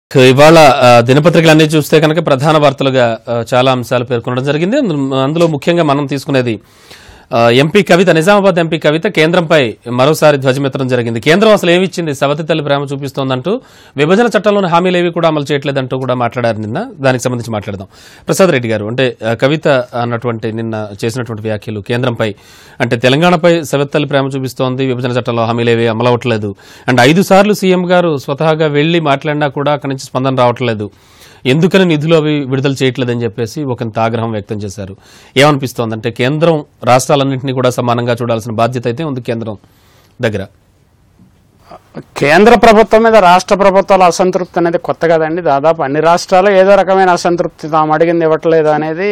ఇవాళ ఆ, దినపత్రికలన్నీ చూస్తే కనుక ప్రధాన వార్తలుగా ఆ, చాలా అంశాలు పేర్కొనడం జరిగింది అందులో- అందులో ముఖ్యంగా మనం తీసుకునేది ఆ, ఎంపీ కవిత నిజామాబాద్ ఎంపీ కవిత కేంద్రంపై మరోసారి ధ్వజమెత్తడం జరిగింది కేంద్రం అసలు ఏమి ఇచ్చింది సవతి తల్లి ప్రేమ చూపిస్తోందంటూ విభజన చట్టంలోని హామీలు ఏవి కూడా అమలు చేయట్లేదంటూ కూడా మాట్లాడారు నిన్న దానికి సంబంధించి మాట్లాడదాం ప్రసాద్ రెడ్డి గారు అంటే ఆ, కవిత అన్నటువంటి నిన్న చేసినటువంటి వ్యాఖ్యలు కేంద్రంపై అంటే తెలంగాణపై సవతి తల్లి ప్రేమ చూపిస్తోంది విభజన చట్టంలో హామీలు ఏవి అమలు అవ్వట్లేదు అండ్ ఐదు సార్లు సీఎం గారు స్వతహాగా వెళ్లి మాట్లాడినా కూడా అక్కడి నుంచి స్పందన రావట్లేదు ఎందుకని నిధులు అవి విడుదల చేయట్లేదని చెప్పేసి ఒకంత ఆగ్రహం వ్యక్తం చేశారు ఏమనిపిస్తోంది అంటే కేంద్రం రాష్ట్రాలన్నింటినీ కూడా సమానంగా చూడాల్సిన బాధ్యత అయితే ఉంది కేంద్రం దగ్గర కేంద్ర ప్రభుత్వం మీద రాష్ట్ర ప్రభుత్వాల అసంతృప్తి అనేది కొత్త కదండి దాదాపు అన్ని రాష్ట్రాలు ఏదో రకమైన అసంతృప్తి తాము అడిగింది ఇవ్వట్లేదు అనేది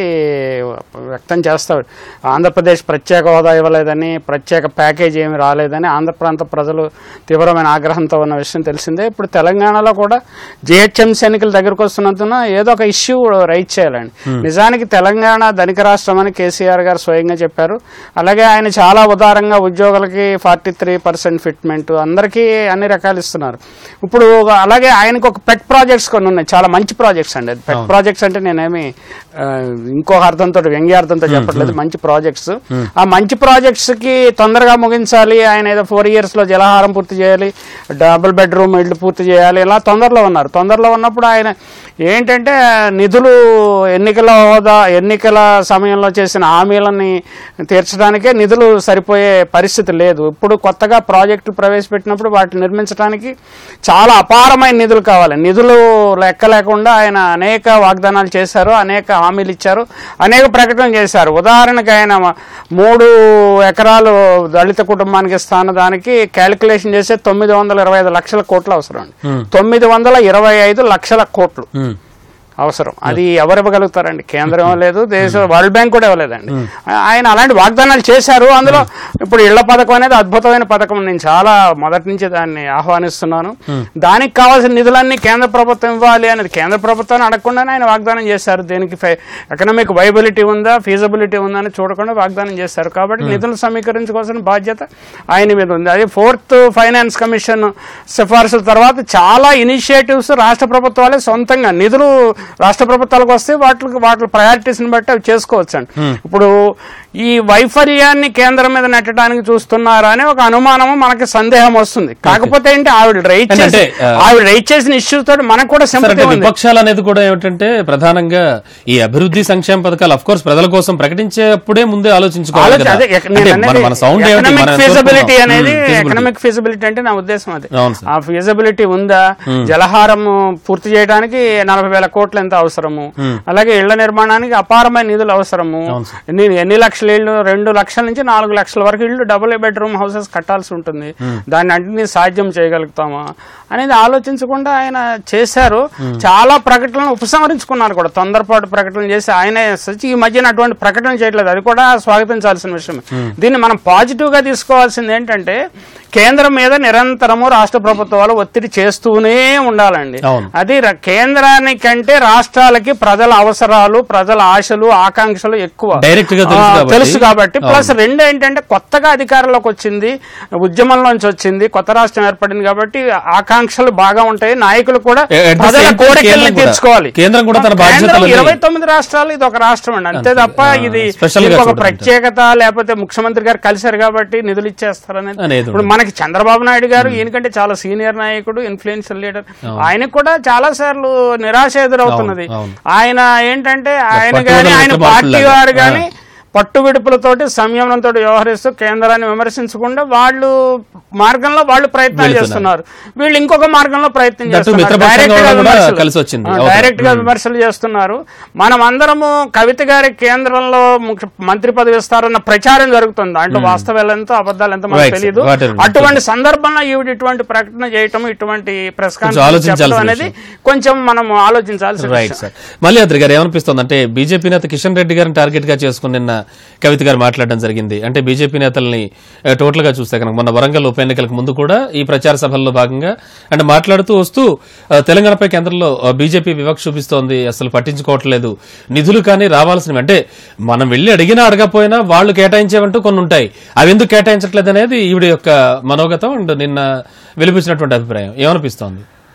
వ్యక్తం చేస్తారు ఆంధ్రప్రదేశ్ ప్రత్యేక హోదా ఇవ్వలేదని ప్రత్యేక ప్యాకేజీ ఏమి రాలేదని ఆంధ్ర ప్రాంత ప్రజలు తీవ్రమైన ఆగ్రహంతో ఉన్న విషయం తెలిసిందే ఇప్పుడు తెలంగాణలో కూడా జిహెచ్ఎంసీ ఎన్నికల దగ్గరకు వస్తున్నందున ఏదో ఒక ఇష్యూ రైట్ చేయాలండి నిజానికి తెలంగాణ ధనిక రాష్ట్రం అని కేసీఆర్ గారు స్వయంగా చెప్పారు అలాగే ఆయన చాలా ఉదారంగా ఉద్యోగులకి ఫార్టీ త్రీ పర్సెంట్ ఫిట్మెంట్ అందరికీ అన్ని రకాలు ఇస్తున్నారు ఇప్పుడు అలాగే ఆయనకు ఒక పెట్ ప్రాజెక్ట్స్ కొన్ని ఉన్నాయి చాలా మంచి ప్రాజెక్ట్స్ అండి పెట్ ప్రాజెక్ట్స్ అంటే నేనేమి ఆ, ఇంకొక అర్థంతో వ్యంగ్యార్థంతో చెప్పట్లేదు మంచి ప్రాజెక్ట్స్ ఆ మంచి ప్రాజెక్ట్స్ కి తొందరగా ముగించాలి ఆయన ఏదో ఫోర్ ఇయర్స్ లో జలహారం పూర్తి చేయాలి డబుల్ బెడ్రూమ్ ఇల్లు పూర్తి చేయాలి ఇలా తొందరలో ఉన్నారు తొందరలో ఉన్నప్పుడు ఆయన ఏంటంటే నిధులు ఎన్నికల హోదా ఎన్నికల సమయంలో చేసిన హామీలని తీర్చడానికే నిధులు సరిపోయే పరిస్థితి లేదు ఇప్పుడు కొత్తగా ప్రాజెక్టులు ప్రవేశపెట్టినప్పుడు వాటిని నిర్మించడానికి చాలా అపారమైన నిధులు కావాలి నిధులు లెక్క లేకుండా ఆయన అనేక వాగ్దానాలు చేశారు అనేక హామీలు ఇచ్చారు అనేక ప్రకటనలు చేశారు ఉదాహరణకు ఆయన మూడు ఎకరాలు దళిత కుటుంబానికి ఇస్తాను దానికి క్యాలిక్యులేషన్ చేస్తే తొమ్మిది వందల ఇరవై ఐదు లక్షల కోట్లు అవసరం అండి తొమ్మిది వందల ఇరవై ఐదు లక్షల కోట్లు ఉమ్. అవసరం అది ఎవరు ఇవ్వగలుగుతారండి కేంద్రం ఇవ్వలేదు దేశ వరల్డ్ బ్యాంక్ కూడా ఇవ్వలేదండి ఆయన అలాంటి వాగ్దానాలు చేశారు అందులో ఇప్పుడు ఇళ్ల పథకం అనేది అద్భుతమైన పథకం నేను చాలా మొదటి నుంచి దాన్ని ఆహ్వానిస్తున్నాను దానికి కావాల్సిన నిధులన్నీ కేంద్ర ప్రభుత్వం ఇవ్వాలి అనేది కేంద్ర ప్రభుత్వాన్ని అడగకుండానే ఆయన వాగ్దానం చేశారు దీనికి ఎకనామిక్ వైబిలిటీ ఉందా ఫీజబిలిటీ ఉందా అని చూడకుండా వాగ్దానం చేశారు కాబట్టి నిధులు సమీకరించుకోవాల్సిన బాధ్యత ఆయన మీద ఉంది అది ఫోర్త్ ఫైనాన్స్ కమిషన్ సిఫార్సుల తర్వాత చాలా ఇనిషియేటివ్స్ రాష్ట్ర ప్రభుత్వాలే సొంతంగా నిధులు రాష్ట్ర ప్రభుత్వాలకు వస్తే వాటికి వాటి ప్రయారిటీస్ని బట్టి అవి చేసుకోవచ్చండి ఇప్పుడు ఈ వైఫల్యాన్ని కేంద్రం మీద నెట్టడానికి చూస్తున్నారా అనే ఒక అనుమానము మనకి సందేహం వస్తుంది కాకపోతే ఏంటి ఆవిడ రైట్ అంటే, చేసి ఆ, ఆవిడ రైట్ చేసిన ఇష్యూస్ తోటి మనకు కూడా సరే అంటే సింపతి ఉంది విపక్షాలు అనేది కూడా ఏమిటంటే ప్రధానంగా ఈ అభివృద్ధి సంక్షేమ పథకాలు అఫ్ కోర్స్ ప్రజల కోసం ప్రకటించేప్పుడే ముందే ఆలోచించుకోవాలి ఆలోచన- కదా అదే ఎక- అంటే నేను మన- అనేది మన సౌండ్ ఏమిటి ఎకనామిక్ మనం ఎంత ఫీజిబిలిటీ కోరుకుంటాం? అనేది ఉమ్, feasibility. ఎకనామిక్ ఫీజిబిలిటీ అంటే నా ఉద్దేశం అది అవును సార్ ఆ ఫీజిబిలిటీ ఉందా జలహారం పూర్తి చేయడానికి నలభై వేల కోట్లు ఎంత అవసరము అలాగే ఇళ్ల నిర్మాణానికి అపారమైన నిధులు అవసరము అవును ఎన్ని ఎన్ని లక్షల ఇళ్ళు రెండు లక్షల నుంచి నాలుగు లక్షల వరకు ఇళ్ళు డబుల్ బెడ్రూమ్ హౌసెస్ కట్టాల్సి ఉంటుంది దాన్ని అన్నింటినీ సాధ్యం చేయగలుగుతామా అనేది ఆలోచించకుండా ఆయన చేశారు చాలా ప్రకటనలు ఉపసంహరించుకున్నారు కూడా తొందరపాటు ప్రకటనలు చేసి ఆయన సచి ఈ మధ్యన అటువంటి ప్రకటన చేయట్లేదు అది కూడా స్వాగతించాల్సిన విషయం దీన్ని మనం పాజిటివ్ గా తీసుకోవాల్సింది ఏంటంటే కేంద్రం మీద నిరంతరము రాష్ట్ర ప్రభుత్వాలు ఒత్తిడి చేస్తూనే ఉండాలండి అవును. అది ర- కేంద్రానికంటే రాష్ట్రాలకి ప్రజల అవసరాలు ప్రజల ఆశలు ఆకాంక్షలు ఎక్కువ Direct గా తెలుసు ఆ, కాబట్టి. తెలుసు కాబట్టి ప్లస్ రెండు ఏంటంటే కొత్తగా అధికారంలోకి వచ్చింది ఉద్యమంలోంచి వచ్చింది కొత్త రాష్ట్రం ఏర్పడింది కాబట్టి ఆకాంక్షలు బాగా ఉంటాయి నాయకులు కూడా At the ప్రజల same time కోరికల్ని కేంద్రం కూడా- తీర్చుకోవాలి కేంద్రం కూడా తన కేంద్రం బాధ్యతలని- ఇరవై తొమ్మిది రాష్ట్రాలు ఇది ఒక రాష్ట్రం అండి అంతే తప్ప ఆ, ఇది special గా దీనికి ఒక చూడాలి. ప్రత్యేకత లేకపోతే ముఖ్యమంత్రి గారు కలిశారు కాబట్టి నిధులు ఇచ్చేస్తారనేది అనేది ఇప్పుడు మనకి చంద్రబాబు నాయుడు గారు ఈయనకంటే చాలా సీనియర్ నాయకుడు ఇన్ఫ్లుయెన్షియల్ లీడర్ ఆయన కూడా చాలా సార్లు నిరాశ ఎదురవుతున్నది అవును, అవును. ఆయన ఏంటంటే ఆయన పట్టుదల గాని ఆయన విక్రమార్కుల్లాగా. పార్టీ వారు ఆ. గాని పట్టు విడుపులతోటి సంయమనంతో వ్యవహరిస్తూ కేంద్రాన్ని విమర్శించకుండా వాళ్ళు మార్గంలో వాళ్ళు ప్రయత్నాలు వెళుతున్నారు. చేస్తున్నారు వీళ్ళు ఇంకొక మార్గంలో ప్రయత్నం దట్టు చేస్తున్నారు మిత్రపక్షంగా Direct గా కూడా విమర్శలు. కలిసి వచ్చింది. ఆ, అవును. డైరెక్ట్ గా విమర్శలు చేస్తున్నారు మనం అందరము కవిత గారి కేంద్రంలో ముఖ్య- మంత్రి పదవి ఇస్తారన్న ప్రచారం జరుగుతుంది దాంట్లో వాస్తవాలు ఎంతో అబద్ధాలు ఎంతో మనకు Right, sir. తెలియదు వాటి- అటువంటి సందర్భంలో ఈవిడ ఇటువంటి ప్రకటన చేయటం ఇటువంటి ప్రెస్ కొంచెం కాన్ఫరెన్స్ ఆలోచించాల్సిన చెప్పడం అనేది కొంచెం మనం ఆలోచించాల్సిన రైట్ విషయం. సార్ మల్యాద్రి గారు ఏమనిపిస్తుంది అంటే బీజేపీ నేత కిషన్ రెడ్డి గారిని టార్గెట్ గా చేసుకుని నిన్న కవిత గారు మాట్లాడడం జరిగింది అంటే బీజేపీ నేతల్ని ఆ, టోటల్ గా చూస్తే కనుక మొన్న వరంగల్ ఉప ఎన్నికలకు ముందు కూడా ఈ ప్రచార సభల్లో భాగంగా అంటే మాట్లాడుతూ వస్తూ ఆ, తెలంగాణపై కేంద్రంలో ఆ, బీజేపీ వివక్ష చూపిస్తోంది అసలు పట్టించుకోవట్లేదు నిధులు కానీ రావాల్సినవి అంటే మనం వెళ్ళి అడిగినా అడగపోయినా వాళ్ళు కేటాయించేవంటూ కొన్ని ఉంటాయి అవి ఎందుకు కేటాయించట్లేదు అనేది ఈవిడ యొక్క మనోగతం అండ్ నిన్న వెలిపించినటువంటి అభిప్రాయం ఏమనిపిస్తోంది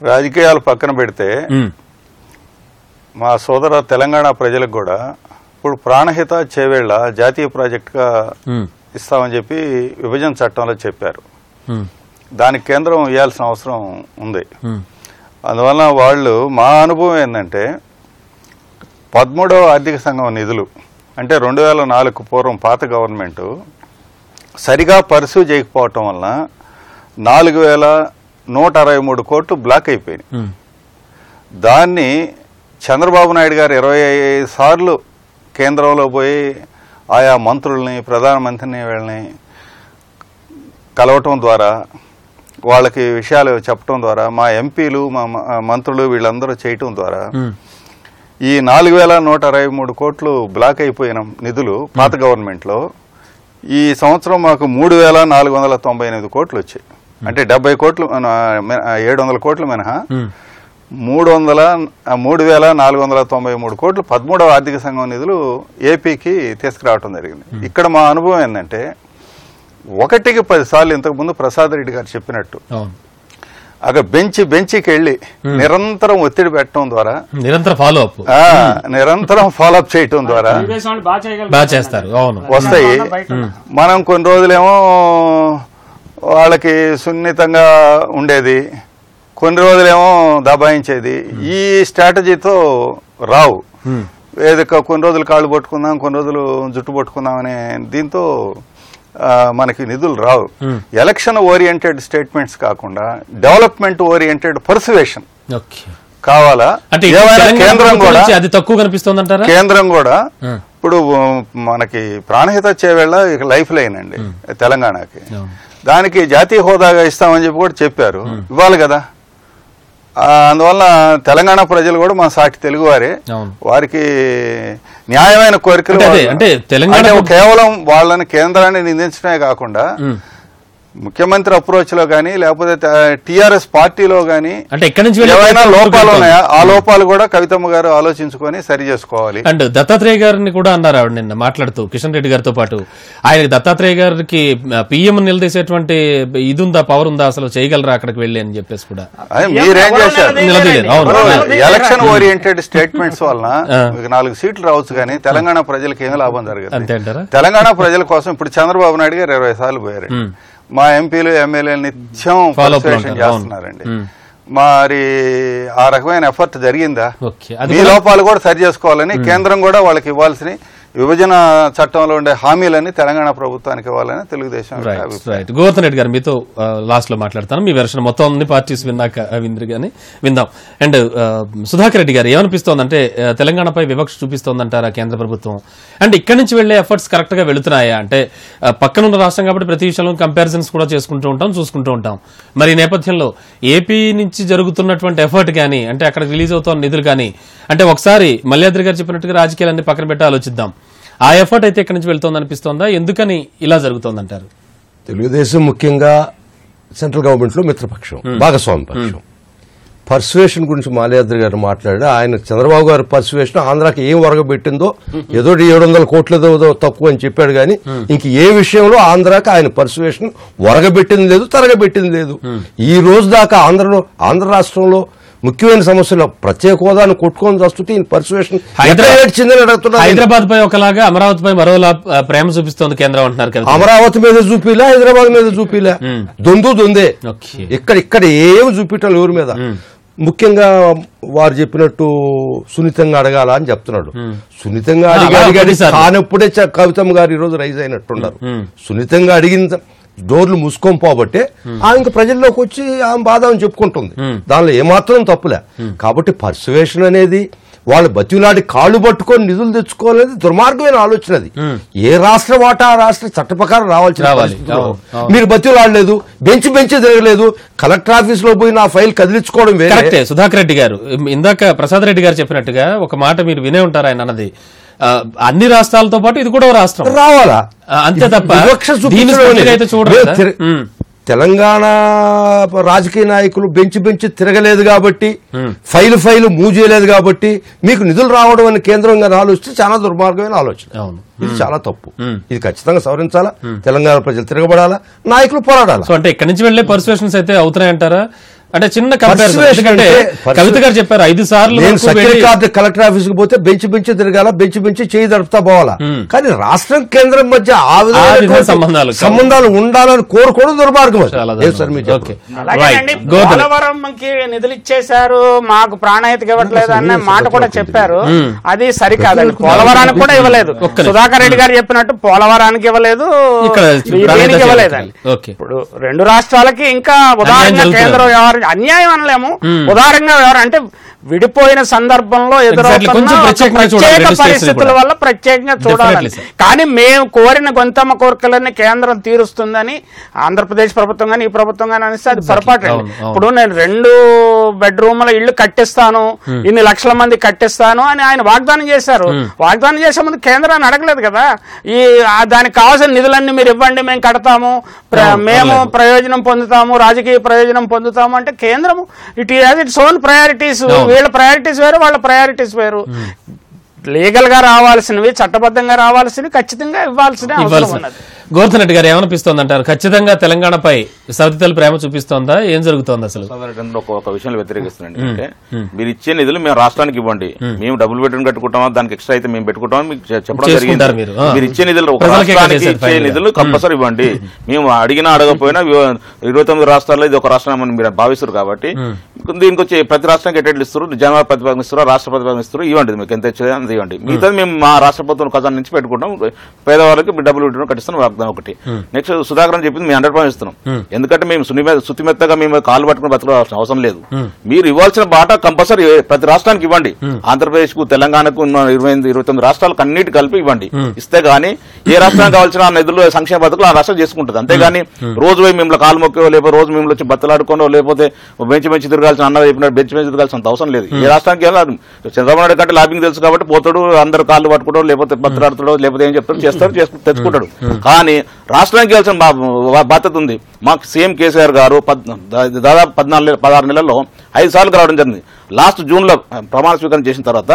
రాజకీయాలు పక్కన పెడితే ఉమ్, మా సోదర తెలంగాణ ప్రజలకు కూడా ఇప్పుడు ప్రాణహిత చేవేళ్ల జాతీయ ప్రాజెక్టుగా ఉమ్, ఇస్తామని చెప్పి విభజన చట్టంలో చెప్పారు ఉమ్, దానికి కేంద్రం ఇవ్వాల్సిన అవసరం ఉంది ఉమ్, అందువలన వాళ్ళు మా అనుభవం ఏంటంటే పదమూడవ ఆర్థిక సంఘం నిధులు అంటే రెండు వేల నాలుగు పూర్వం పాత గవర్నమెంట్ సరిగా పర్సూ చేయకపోవటం వలన నాలుగు వేల నూట అరవై మూడు కోట్లు బ్లాక్ అయిపోయినాయి ఉమ్, దాన్ని చంద్రబాబు నాయుడు గారు ఇరవై ఐదు సార్లు కేంద్రంలో పోయి ఆయా మంత్రుల్ని ప్రధానమంత్రిని వీళ్ళని కలవటం ద్వారా వాళ్ళకి విషయాలు చెప్పడం ద్వారా మా ఎంపీలు మా మ- మంత్రులు వీళ్ళందరూ చేయటం ద్వారా ఉమ్, ఈ నాలుగు వేల నూట అరవై మూడు కోట్లు బ్లాక్ అయిపోయిన నిధులు పాత గవర్నమెంట్లో ఈ సంవత్సరం మాకు మూడు వేల నాలుగు వందల తొంభై ఎనిమిది కోట్లు వచ్చాయి అంటే డెబ్బై కోట్లు ఏడు వందల కోట్లు మినహా ఉమ్, మూడు వందల మూడు వేల నాలుగు వందల తొంభై మూడు కోట్లు పదమూడవ ఆర్థిక సంఘం నిధులు ఏపీకి తీసుకురావటం జరిగింది ఇక్కడ మా అనుభవం ఏంటంటే ఒకటికి పది సార్లు ఇంతకుముందు ప్రసాద్ రెడ్డి గారు చెప్పినట్టు అవును అక్కడ బెంచ్ బెంచ్కి వెళ్ళి నిరంతరం ఒత్తిడి పెట్టడం ద్వారా నిరంతర ఫాలో అప్ ఆ, నిరంతరం ఫాలోఅప్ చేయటం ద్వారా తెలుగుదేశం వాళ్ళు బాగా చేయగలరు బాగా చేస్తారు అవును వస్తాయి బయట మనం కొన్ని రోజులేమో వాళ్ళకి సున్నితంగా ఉండేది కొన్ని రోజులేమో దబాయించేది ఈ స్ట్రాటజీతో రావు ఉమ్, ఏదో కొన్ని రోజులు కాళ్ళు పట్టుకుందాం కొన్ని రోజులు జుట్టు పట్టుకుందాం అనే దీంతో ఆ, మనకి నిధులు రావు Hmm. ఎలక్షన్ ఓరియంటెడ్ స్టేట్మెంట్స్ కాకుండా డెవలప్మెంట్ ఓరియంటెడ్ పర్సువేషన్ ఓకే కావాలా అంటే ఇటు ఏమైనా తెలంగాణ కేంద్రం ప్రభుత్వం కూడా నుంచి అది తక్కువ కనిపిస్తుంది అంటారా కేంద్రం కూడా ఉమ్, ఇప్పుడు మనకి ప్రాణహిత చేవేళ్ళ ఇక లైఫ్ లైన్ అండి తెలంగాణకి అవును. దానికి జాతీయ హోదాగా ఇస్తామని చెప్పి కూడా చెప్పారు ఇవ్వాలి కదా ఆ, అందువల్ల తెలంగాణ ప్రజలు కూడా మా సాటి తెలుగువారే అవును. వారికి న్యాయమైన కోరికలు అంటే అదే, వాళ్ళ- అంటే తెలంగాణ అంటే ప్రభుత్వం- కేవలం వాళ్ళని కేంద్రాన్ని నిందించడమే కాకుండా ఉమ్. ముఖ్యమంత్రి అప్రోచ్ లో కానీ లేకపోతే టిఆర్ఎస్ పార్టీలో కానీ అంటే ఎక్కడి నుంచి వెళ్ళే ఏవైనా ప్రయత్నం లోపాలు జరుగుతోంది? ఉన్నాయా ఆ లోపాలు కూడా కవితమ్మ గారు ఆలోచించుకొని సరి చేసుకోవాలి అండ్ దత్తాత్రేయ గారిని కూడా అన్నారు ఆవిడ నిన్న మాట్లాడుతూ కిషన్ రెడ్డి గారితో పాటు ఆయనకి దత్తాత్రేయ గారికి పిఎం నిలదీసేటువంటి ఇది ఉందా పవర్ ఉందా అసలు చేయగలరా అక్కడికి వెళ్ళి అని చెప్పేసి కూడా అదే మీరేం చేశారు నిలదీయలేదు అవును ఇప్పుడు ఎలక్షన్ ఓరియంటెడ్ స్టేట్మెంట్స్ వలన ఆ. మీకు నాలుగు సీట్లు రావచ్చు కానీ తెలంగాణ ప్రజలకు ఏం లాభం జరగదు అంతే అంటారా తెలంగాణ ప్రజల కోసం ఇప్పుడు చంద్రబాబు నాయుడు గారు ఇరవై సార్లు పోయారు ఉమ్. మా ఎంపీలు ఎమ్మెల్యేలు నిత్యం Follow up లో persuasion ఉంటారు. అవును. చేస్తున్నారండి ఉమ్. మరి ఆ రకమైన ఎఫర్ట్ జరిగిందా ఓకే అది మీ లోపాలు కూడా సరి చేసుకోవాలని కేంద్రం కూడా వాళ్ళకి ఇవ్వాల్సిన విభజన చట్టంలో ఉండే హామీలన్నీ తెలంగాణ ప్రభుత్వానికి ఇవ్వాలని తెలుగుదేశం యొక్క రైట్ అభిప్రాయం. రైట్ గోవర్ధన్ రెడ్డి గారు మీతో లాస్ట్ లో మాట్లాడతాను మీ వెర్షన్ మొత్తం అన్ని పార్టీస్ విన్నాక ఆ, విందరు కానీ విందాం అండ్ సుధాకర్ రెడ్డి గారు ఏమనిపిస్తోంది అంటే ఆ, తెలంగాణపై వివక్ష చూపిస్తోందంటారా కేంద్ర ప్రభుత్వం అండ్ ఇక్కడి నుంచి వెళ్లే ఎఫర్ట్స్ కరెక్ట్ గా వెళుతున్నాయా అంటే ఆ, పక్కనున్న రాష్ట్రం కాబట్టి ప్రతి విషయంలో కంపారిజన్స్ కూడా చేసుకుంటూ ఉంటాం చూసుకుంటూ ఉంటాం మరి ఈ నేపథ్యంలో ఏపీ నుంచి జరుగుతున్నటువంటి ఎఫర్ట్ కానీ అంటే అక్కడ రిలీజ్ అవుతున్న నిధులు కానీ అంటే ఒకసారి మల్యాద్రి గారు చెప్పినట్టుగా రాజకీయాలన్నీ పక్కన పెట్టి ఆలోచిద్దాం ఆ ఎఫర్ట్ అయితే ఇక్కడి నుంచి వెళ్తోంది అనిపిస్తోందా ఎందుకని ఇలా జరుగుతోందంటారు తెలుగుదేశం ముఖ్యంగా సెంట్రల్ గవర్నమెంట్ లో మిత్రపక్షం భాగస్వామి పక్షం పర్సువేషన్ గురించి మాల్యాద్రి గారు మాట్లాడారు ఆయన చంద్రబాబు గారు పర్సువేషన్ ఆంధ్రాకి ఏం వరగబెట్టిందో ఏదో ఏడు వందల కోట్ల ఏదో తక్కువ అని చెప్పాడు కానీ ఇంక ఏ విషయంలో ఆంధ్రాకి ఆయన పర్సువేషన్ వరగబెట్టింది లేదు తరగబెట్టింది లేదు ఈ రోజు దాకా ఆంధ్రలో ఆంధ్ర రాష్ట్రంలో ముఖ్యమైన సమస్యలు ప్రత్యేక హోదాను కొట్టుకొని వస్తుంటే ఈయన పర్సువేషన్ హైదరాబాద్- ఏడ్చిందని అడుగుతున్నారు హైదరాబాద్ పై ఒకలాగా అమరావతి పై మరోలా ఆ, ప్రేమ చూపిస్తోంది కేంద్రం అంటున్నారు కదా అమరావతి మీద చూపిలే హైదరాబాద్ మీద చూపిలే దొందు దొందే ఓకే ఇక్కడ ఇక్కడ ఏమి చూపించాలి ఎవరి మీద ముఖ్యంగా వారు చెప్పినట్టు సున్నితంగా అడగాల అని చెప్తున్నాడు సున్నితంగా ఆ, అడిగి అలా అడిగి అడిగి కొన్నిసార్లు. కానప్పుడే చ- కవితమ్మ గారు ఈ రోజు రైజ్ అయినట్టున్నారు సున్నితంగా అడిగిన డోర్లు మూసుకొని పోబట్టే ఆమె ఇంకా ప్రజల్లోకి వచ్చి ఆమె బాధ అని చెప్పుకుంటుంది దానిలో ఏమాత్రం తప్పులే కాబట్టి పర్సువేషన్ అనేది వాళ్ళు బతిలాడి కాళ్ళు పట్టుకొని నిధులు తెచ్చుకోవాలనేది దుర్మార్గమైన ఆలోచన అది ఏ రాష్ట్ర వాటా ఆ రాష్ట్ర చట్ట ప్రకారం రావాల్సిన రావాలి. పరిస్థితిలో అవును, అవును. మీరు బతిలాడలేదు బెంచ్ బెంచ్ తిరగలేదు కలెక్టర్ ఆఫీస్ లో పోయి నా ఫైల్ కదిలించుకోవడం వేరే కరెక్టే సుధాకర్ రెడ్డి గారు ఇందాక ప్రసాద్ రెడ్డి గారు చెప్పినట్టుగా ఒక మాట మీరు వినే ఉంటారు ఆయన అన్నది ఆ, అన్ని రాష్ట్రాలతో పాటు ఇది కూడా ఓ రాష్ట్రం రావాలా ఆ, అంతే తప్ప వివక్ష దీన్ని చూపించడం స్పష్టంగా అయితే అనేది. చూడరు మేము కదా? తిర- ఉమ్. తెలంగాణ రాజకీయ నాయకులు బెంచ్ బెంచ్ తిరగలేదు కాబట్టి ఫైలు ఫైలు మూవ్ చేయలేదు కాబట్టి మీకు నిధులు రావడం అని కేంద్రంగా ఆలోచిస్తే చాలా దుర్మార్గమైన ఆలోచన అవును ఇది చాలా తప్పు ఇది ఖచ్చితంగా సవరించాలా తెలంగాణ ప్రజలు తిరగబడాలా నాయకులు పోరాడాలా సో అంటే ఇక్కడి నుంచి వెళ్లే పర్సువేషన్స్ అయితే అవుతున్నాయంటారా అంటే చిన్న కంపారిజన్ Persuasion ఎందుకంటే అంటే persuasion- కవిత గారు చెప్పారు ఐదు సార్లు నేను వరకు వెళ్ళి- సెక్రటరీ కలెక్టర్ ఆఫీస్ కి పోతే బెంచ్ బెంచ్ తిరగాల బెంచ్ బెంచ్ చేయి దడుపుతా పోవాలా కానీ రాష్ట్రం కేంద్రం మధ్య ఆ విధమైనటువంటి విధమైన సంబంధాలు కాదు. సంబంధాలు ఉండాలని కోరుకోవడం దుర్మార్గం అది. చాలా ఏ సార్ మీరు ఓకే చెప్పండి. అలాగేనండి రైట్ గోధుమ పోలవరంకి నిధులు ఇచ్చేశారు మాకు ప్రాణాయితకి ఇవ్వట్లేదు అనే మాట కూడా చెప్పారు అది సరికాదండి పోలవరానికి కూడా ఇవ్వలేదు ఒక్క నిమిషం. సుధాకర్ రెడ్డి గారు చెప్పినట్టు పోలవరానికి ఇవ్వలేదు ఇక్కడ ఈ ప్రాణాయిత దేనికి ఇవ్వలేదండి ఓకే ఇప్పుడు రెండు రాష్ట్రాలకి ఇంకా ఉదాహరణగా జరుగుతుంది. కేంద్రం వ్యవహారం అన్యాయం అనలేము ఉదాహరణగా వ్యవహారం అంటే విడిపోయిన సందర్భంలో ఎదురవుతున్న కొంచెం ఒక ప్రత్యేకంగా చూడాలి ప్రత్యేక రెండు స్టేట్స్ని పరిస్థితుల కూడా. వల్ల ప్రత్యేకంగా చూడాలి Definitely, sir. కానీ మేము కోరిన గొంతమ్మ కోరికలన్నీ కేంద్రం తీరుస్తుందని ఆంధ్రప్రదేశ్ ప్రభుత్వం కానీ ఈ ప్రభుత్వం కానీ అనిస్తే అది పొరపాటు అండి అవును, అవును. ఇప్పుడు నేను రెండు బెడ్రూమ్ల ఇల్లు కట్టిస్తాను ఇన్ని లక్షల మంది కట్టిస్తాను అని ఆయన వాగ్దానం చేశారు వాగ్దానం చేసే ముందు కేంద్రాన్ని అడగలేదు కదా ఈ ఆ దానికి కావాల్సిన నిధులన్నీ మీరు ఇవ్వండి మేము కడతాము ప్ర- అవును, మేము పర్లేదు. ప్రయోజనం పొందుతాము రాజకీయ ప్రయోజనం పొందుతాము అంటే కేంద్రం it has its own priorities అవును. వీళ్ళ ప్రయారిటీస్ వేరు వాళ్ళ ప్రయారిటీస్ వేరు లీగల్ గా రావాల్సినవి చట్టబద్ధంగా రావాల్సినవి ఖచ్చితంగా ఇవ్వాల్సిన అవసరం ఇవ్వాల్సి ఉన్నది గోవర్ధన్ రెడ్డి గారు ఏమనిపిస్తోంది అంటారు ఖచ్చితంగా తెలంగాణపై సవితలు ప్రేమ చూపిస్తోందా ఏం జరుగుతోంది అసలు సాధారణంగా ఒక ఒక విషయంలో వ్యతిరేకిస్తున్నాండి అంటే మీరు ఇచ్చే నిధులు మేము రాష్ట్రానికి ఇవ్వండి మేము డబుల్ బెడ్రూమ్ కట్టుకుంటామా దానికి ఎక్స్ట్రా అయితే మేము పెట్టుకుంటామని మీకు చె- చెప్పడం జరిగింది చేసుకుంటారు మీరు. ఆ. మీరు ఇచ్చే నిధులు ఒక ప్రజలకే రాష్ట్రానికి చేసేది ఇచ్చే ఫైనల్గా. నిధులు కంపల్సరీ ఇవ్వండి మేము అడిగినా అడగకపోయినా ఇవ- ఇరవై తొమ్మిది రాష్ట్రాల్లో ఇది ఒక రాష్ట్రం అని మీరు భావిస్తారు కాబట్టి దీనికి వచ్చి ప్రతి రాష్ట్రానికి ఎట్టెట్లు ఇస్తారు జనవరి ప్రతిపాదన ఇస్తారు రాష్ట్ర ప్రతిపాదన ఇస్తారు ఇవ్వండి మీకు ఎంత ఇచ్చేది అంత ఇవ్వండి మిగతా మేము మా రాష్ట్ర ప్రభుత్వం ఖజానా నుంచి పెట్టుకుంటాం పేదవాళ్ళకి డబ్బులు పెట్టడం కట్టిస్తాం వాగ్దానం ఒకటి నెక్స్ట్ సుధాకర్ అని చెప్పింది మేము హండ్రెడ్ పర్సెంట్ ఇస్తున్నాం ఎందుకంటే మేము సునిమె సుతిమెత్తగా మేము కాలు పట్టుకుని బతకాల్సిన అవసరం లేదు మీరు ఇవ్వాల్సిన బాట కంపల్సరీ ప్రతి రాష్ట్రానికి ఇవ్వండి ఆంధ్రప్రదేశ్ కు తెలంగాణకు ఉన్న ఇరవై ఎనిమిది ఇరవై తొమ్మిది రాష్ట్రాలకు అన్నిటి కలిపి ఇవ్వండి ఇస్తే గానీ ఏ రాష్ట్రానికి కావాల్సిన నిధులు సంక్షేమ పథకాలు ఆ రాష్ట్రం చేసుకుంటుంది అంతేగాని రోజు పోయి మిమ్మల్ని కాలు మొక్కో లేకపోతే రోజు మిమ్మల్ని వచ్చి బత్తలాడుకోనో లేకపోతే బెంచ్ బెంచ్ తిరగాల్సిన అన్న చెప్పినట్టు బెంచ్ బెంచ్ తిరగాల్సిన అవసరం లేదు ఏ రాష్ట్రానికి వెళ్ళాలి చంద్రబాబు నాయుడు కంటే లాబింగ్ తెలుసు కాబట్టి పోతాడు అందరు కాళ్ళు పట్టుకోవడం లేకపోతే బత్తలాడుతాడో లేకపోతే ఏం చెప్తాడు చేస్తాడు చేసుకు- తెచ్చుకుంటాడు కానీ రాష్ట్రానికి వెళ్ళాల్సిన బా- బా- బాధ్యత ఉంది మాకు సీఎం కేసీఆర్ గారు పద్- దా- దాదాపు పద్నాలుగు నెలలు- పదహారు నెలల్లో ఐదు సార్లు రావడం జరిగింది లాస్ట్ జూన్ లో ప్రమాణ స్వీకారం చేసిన తర్వాత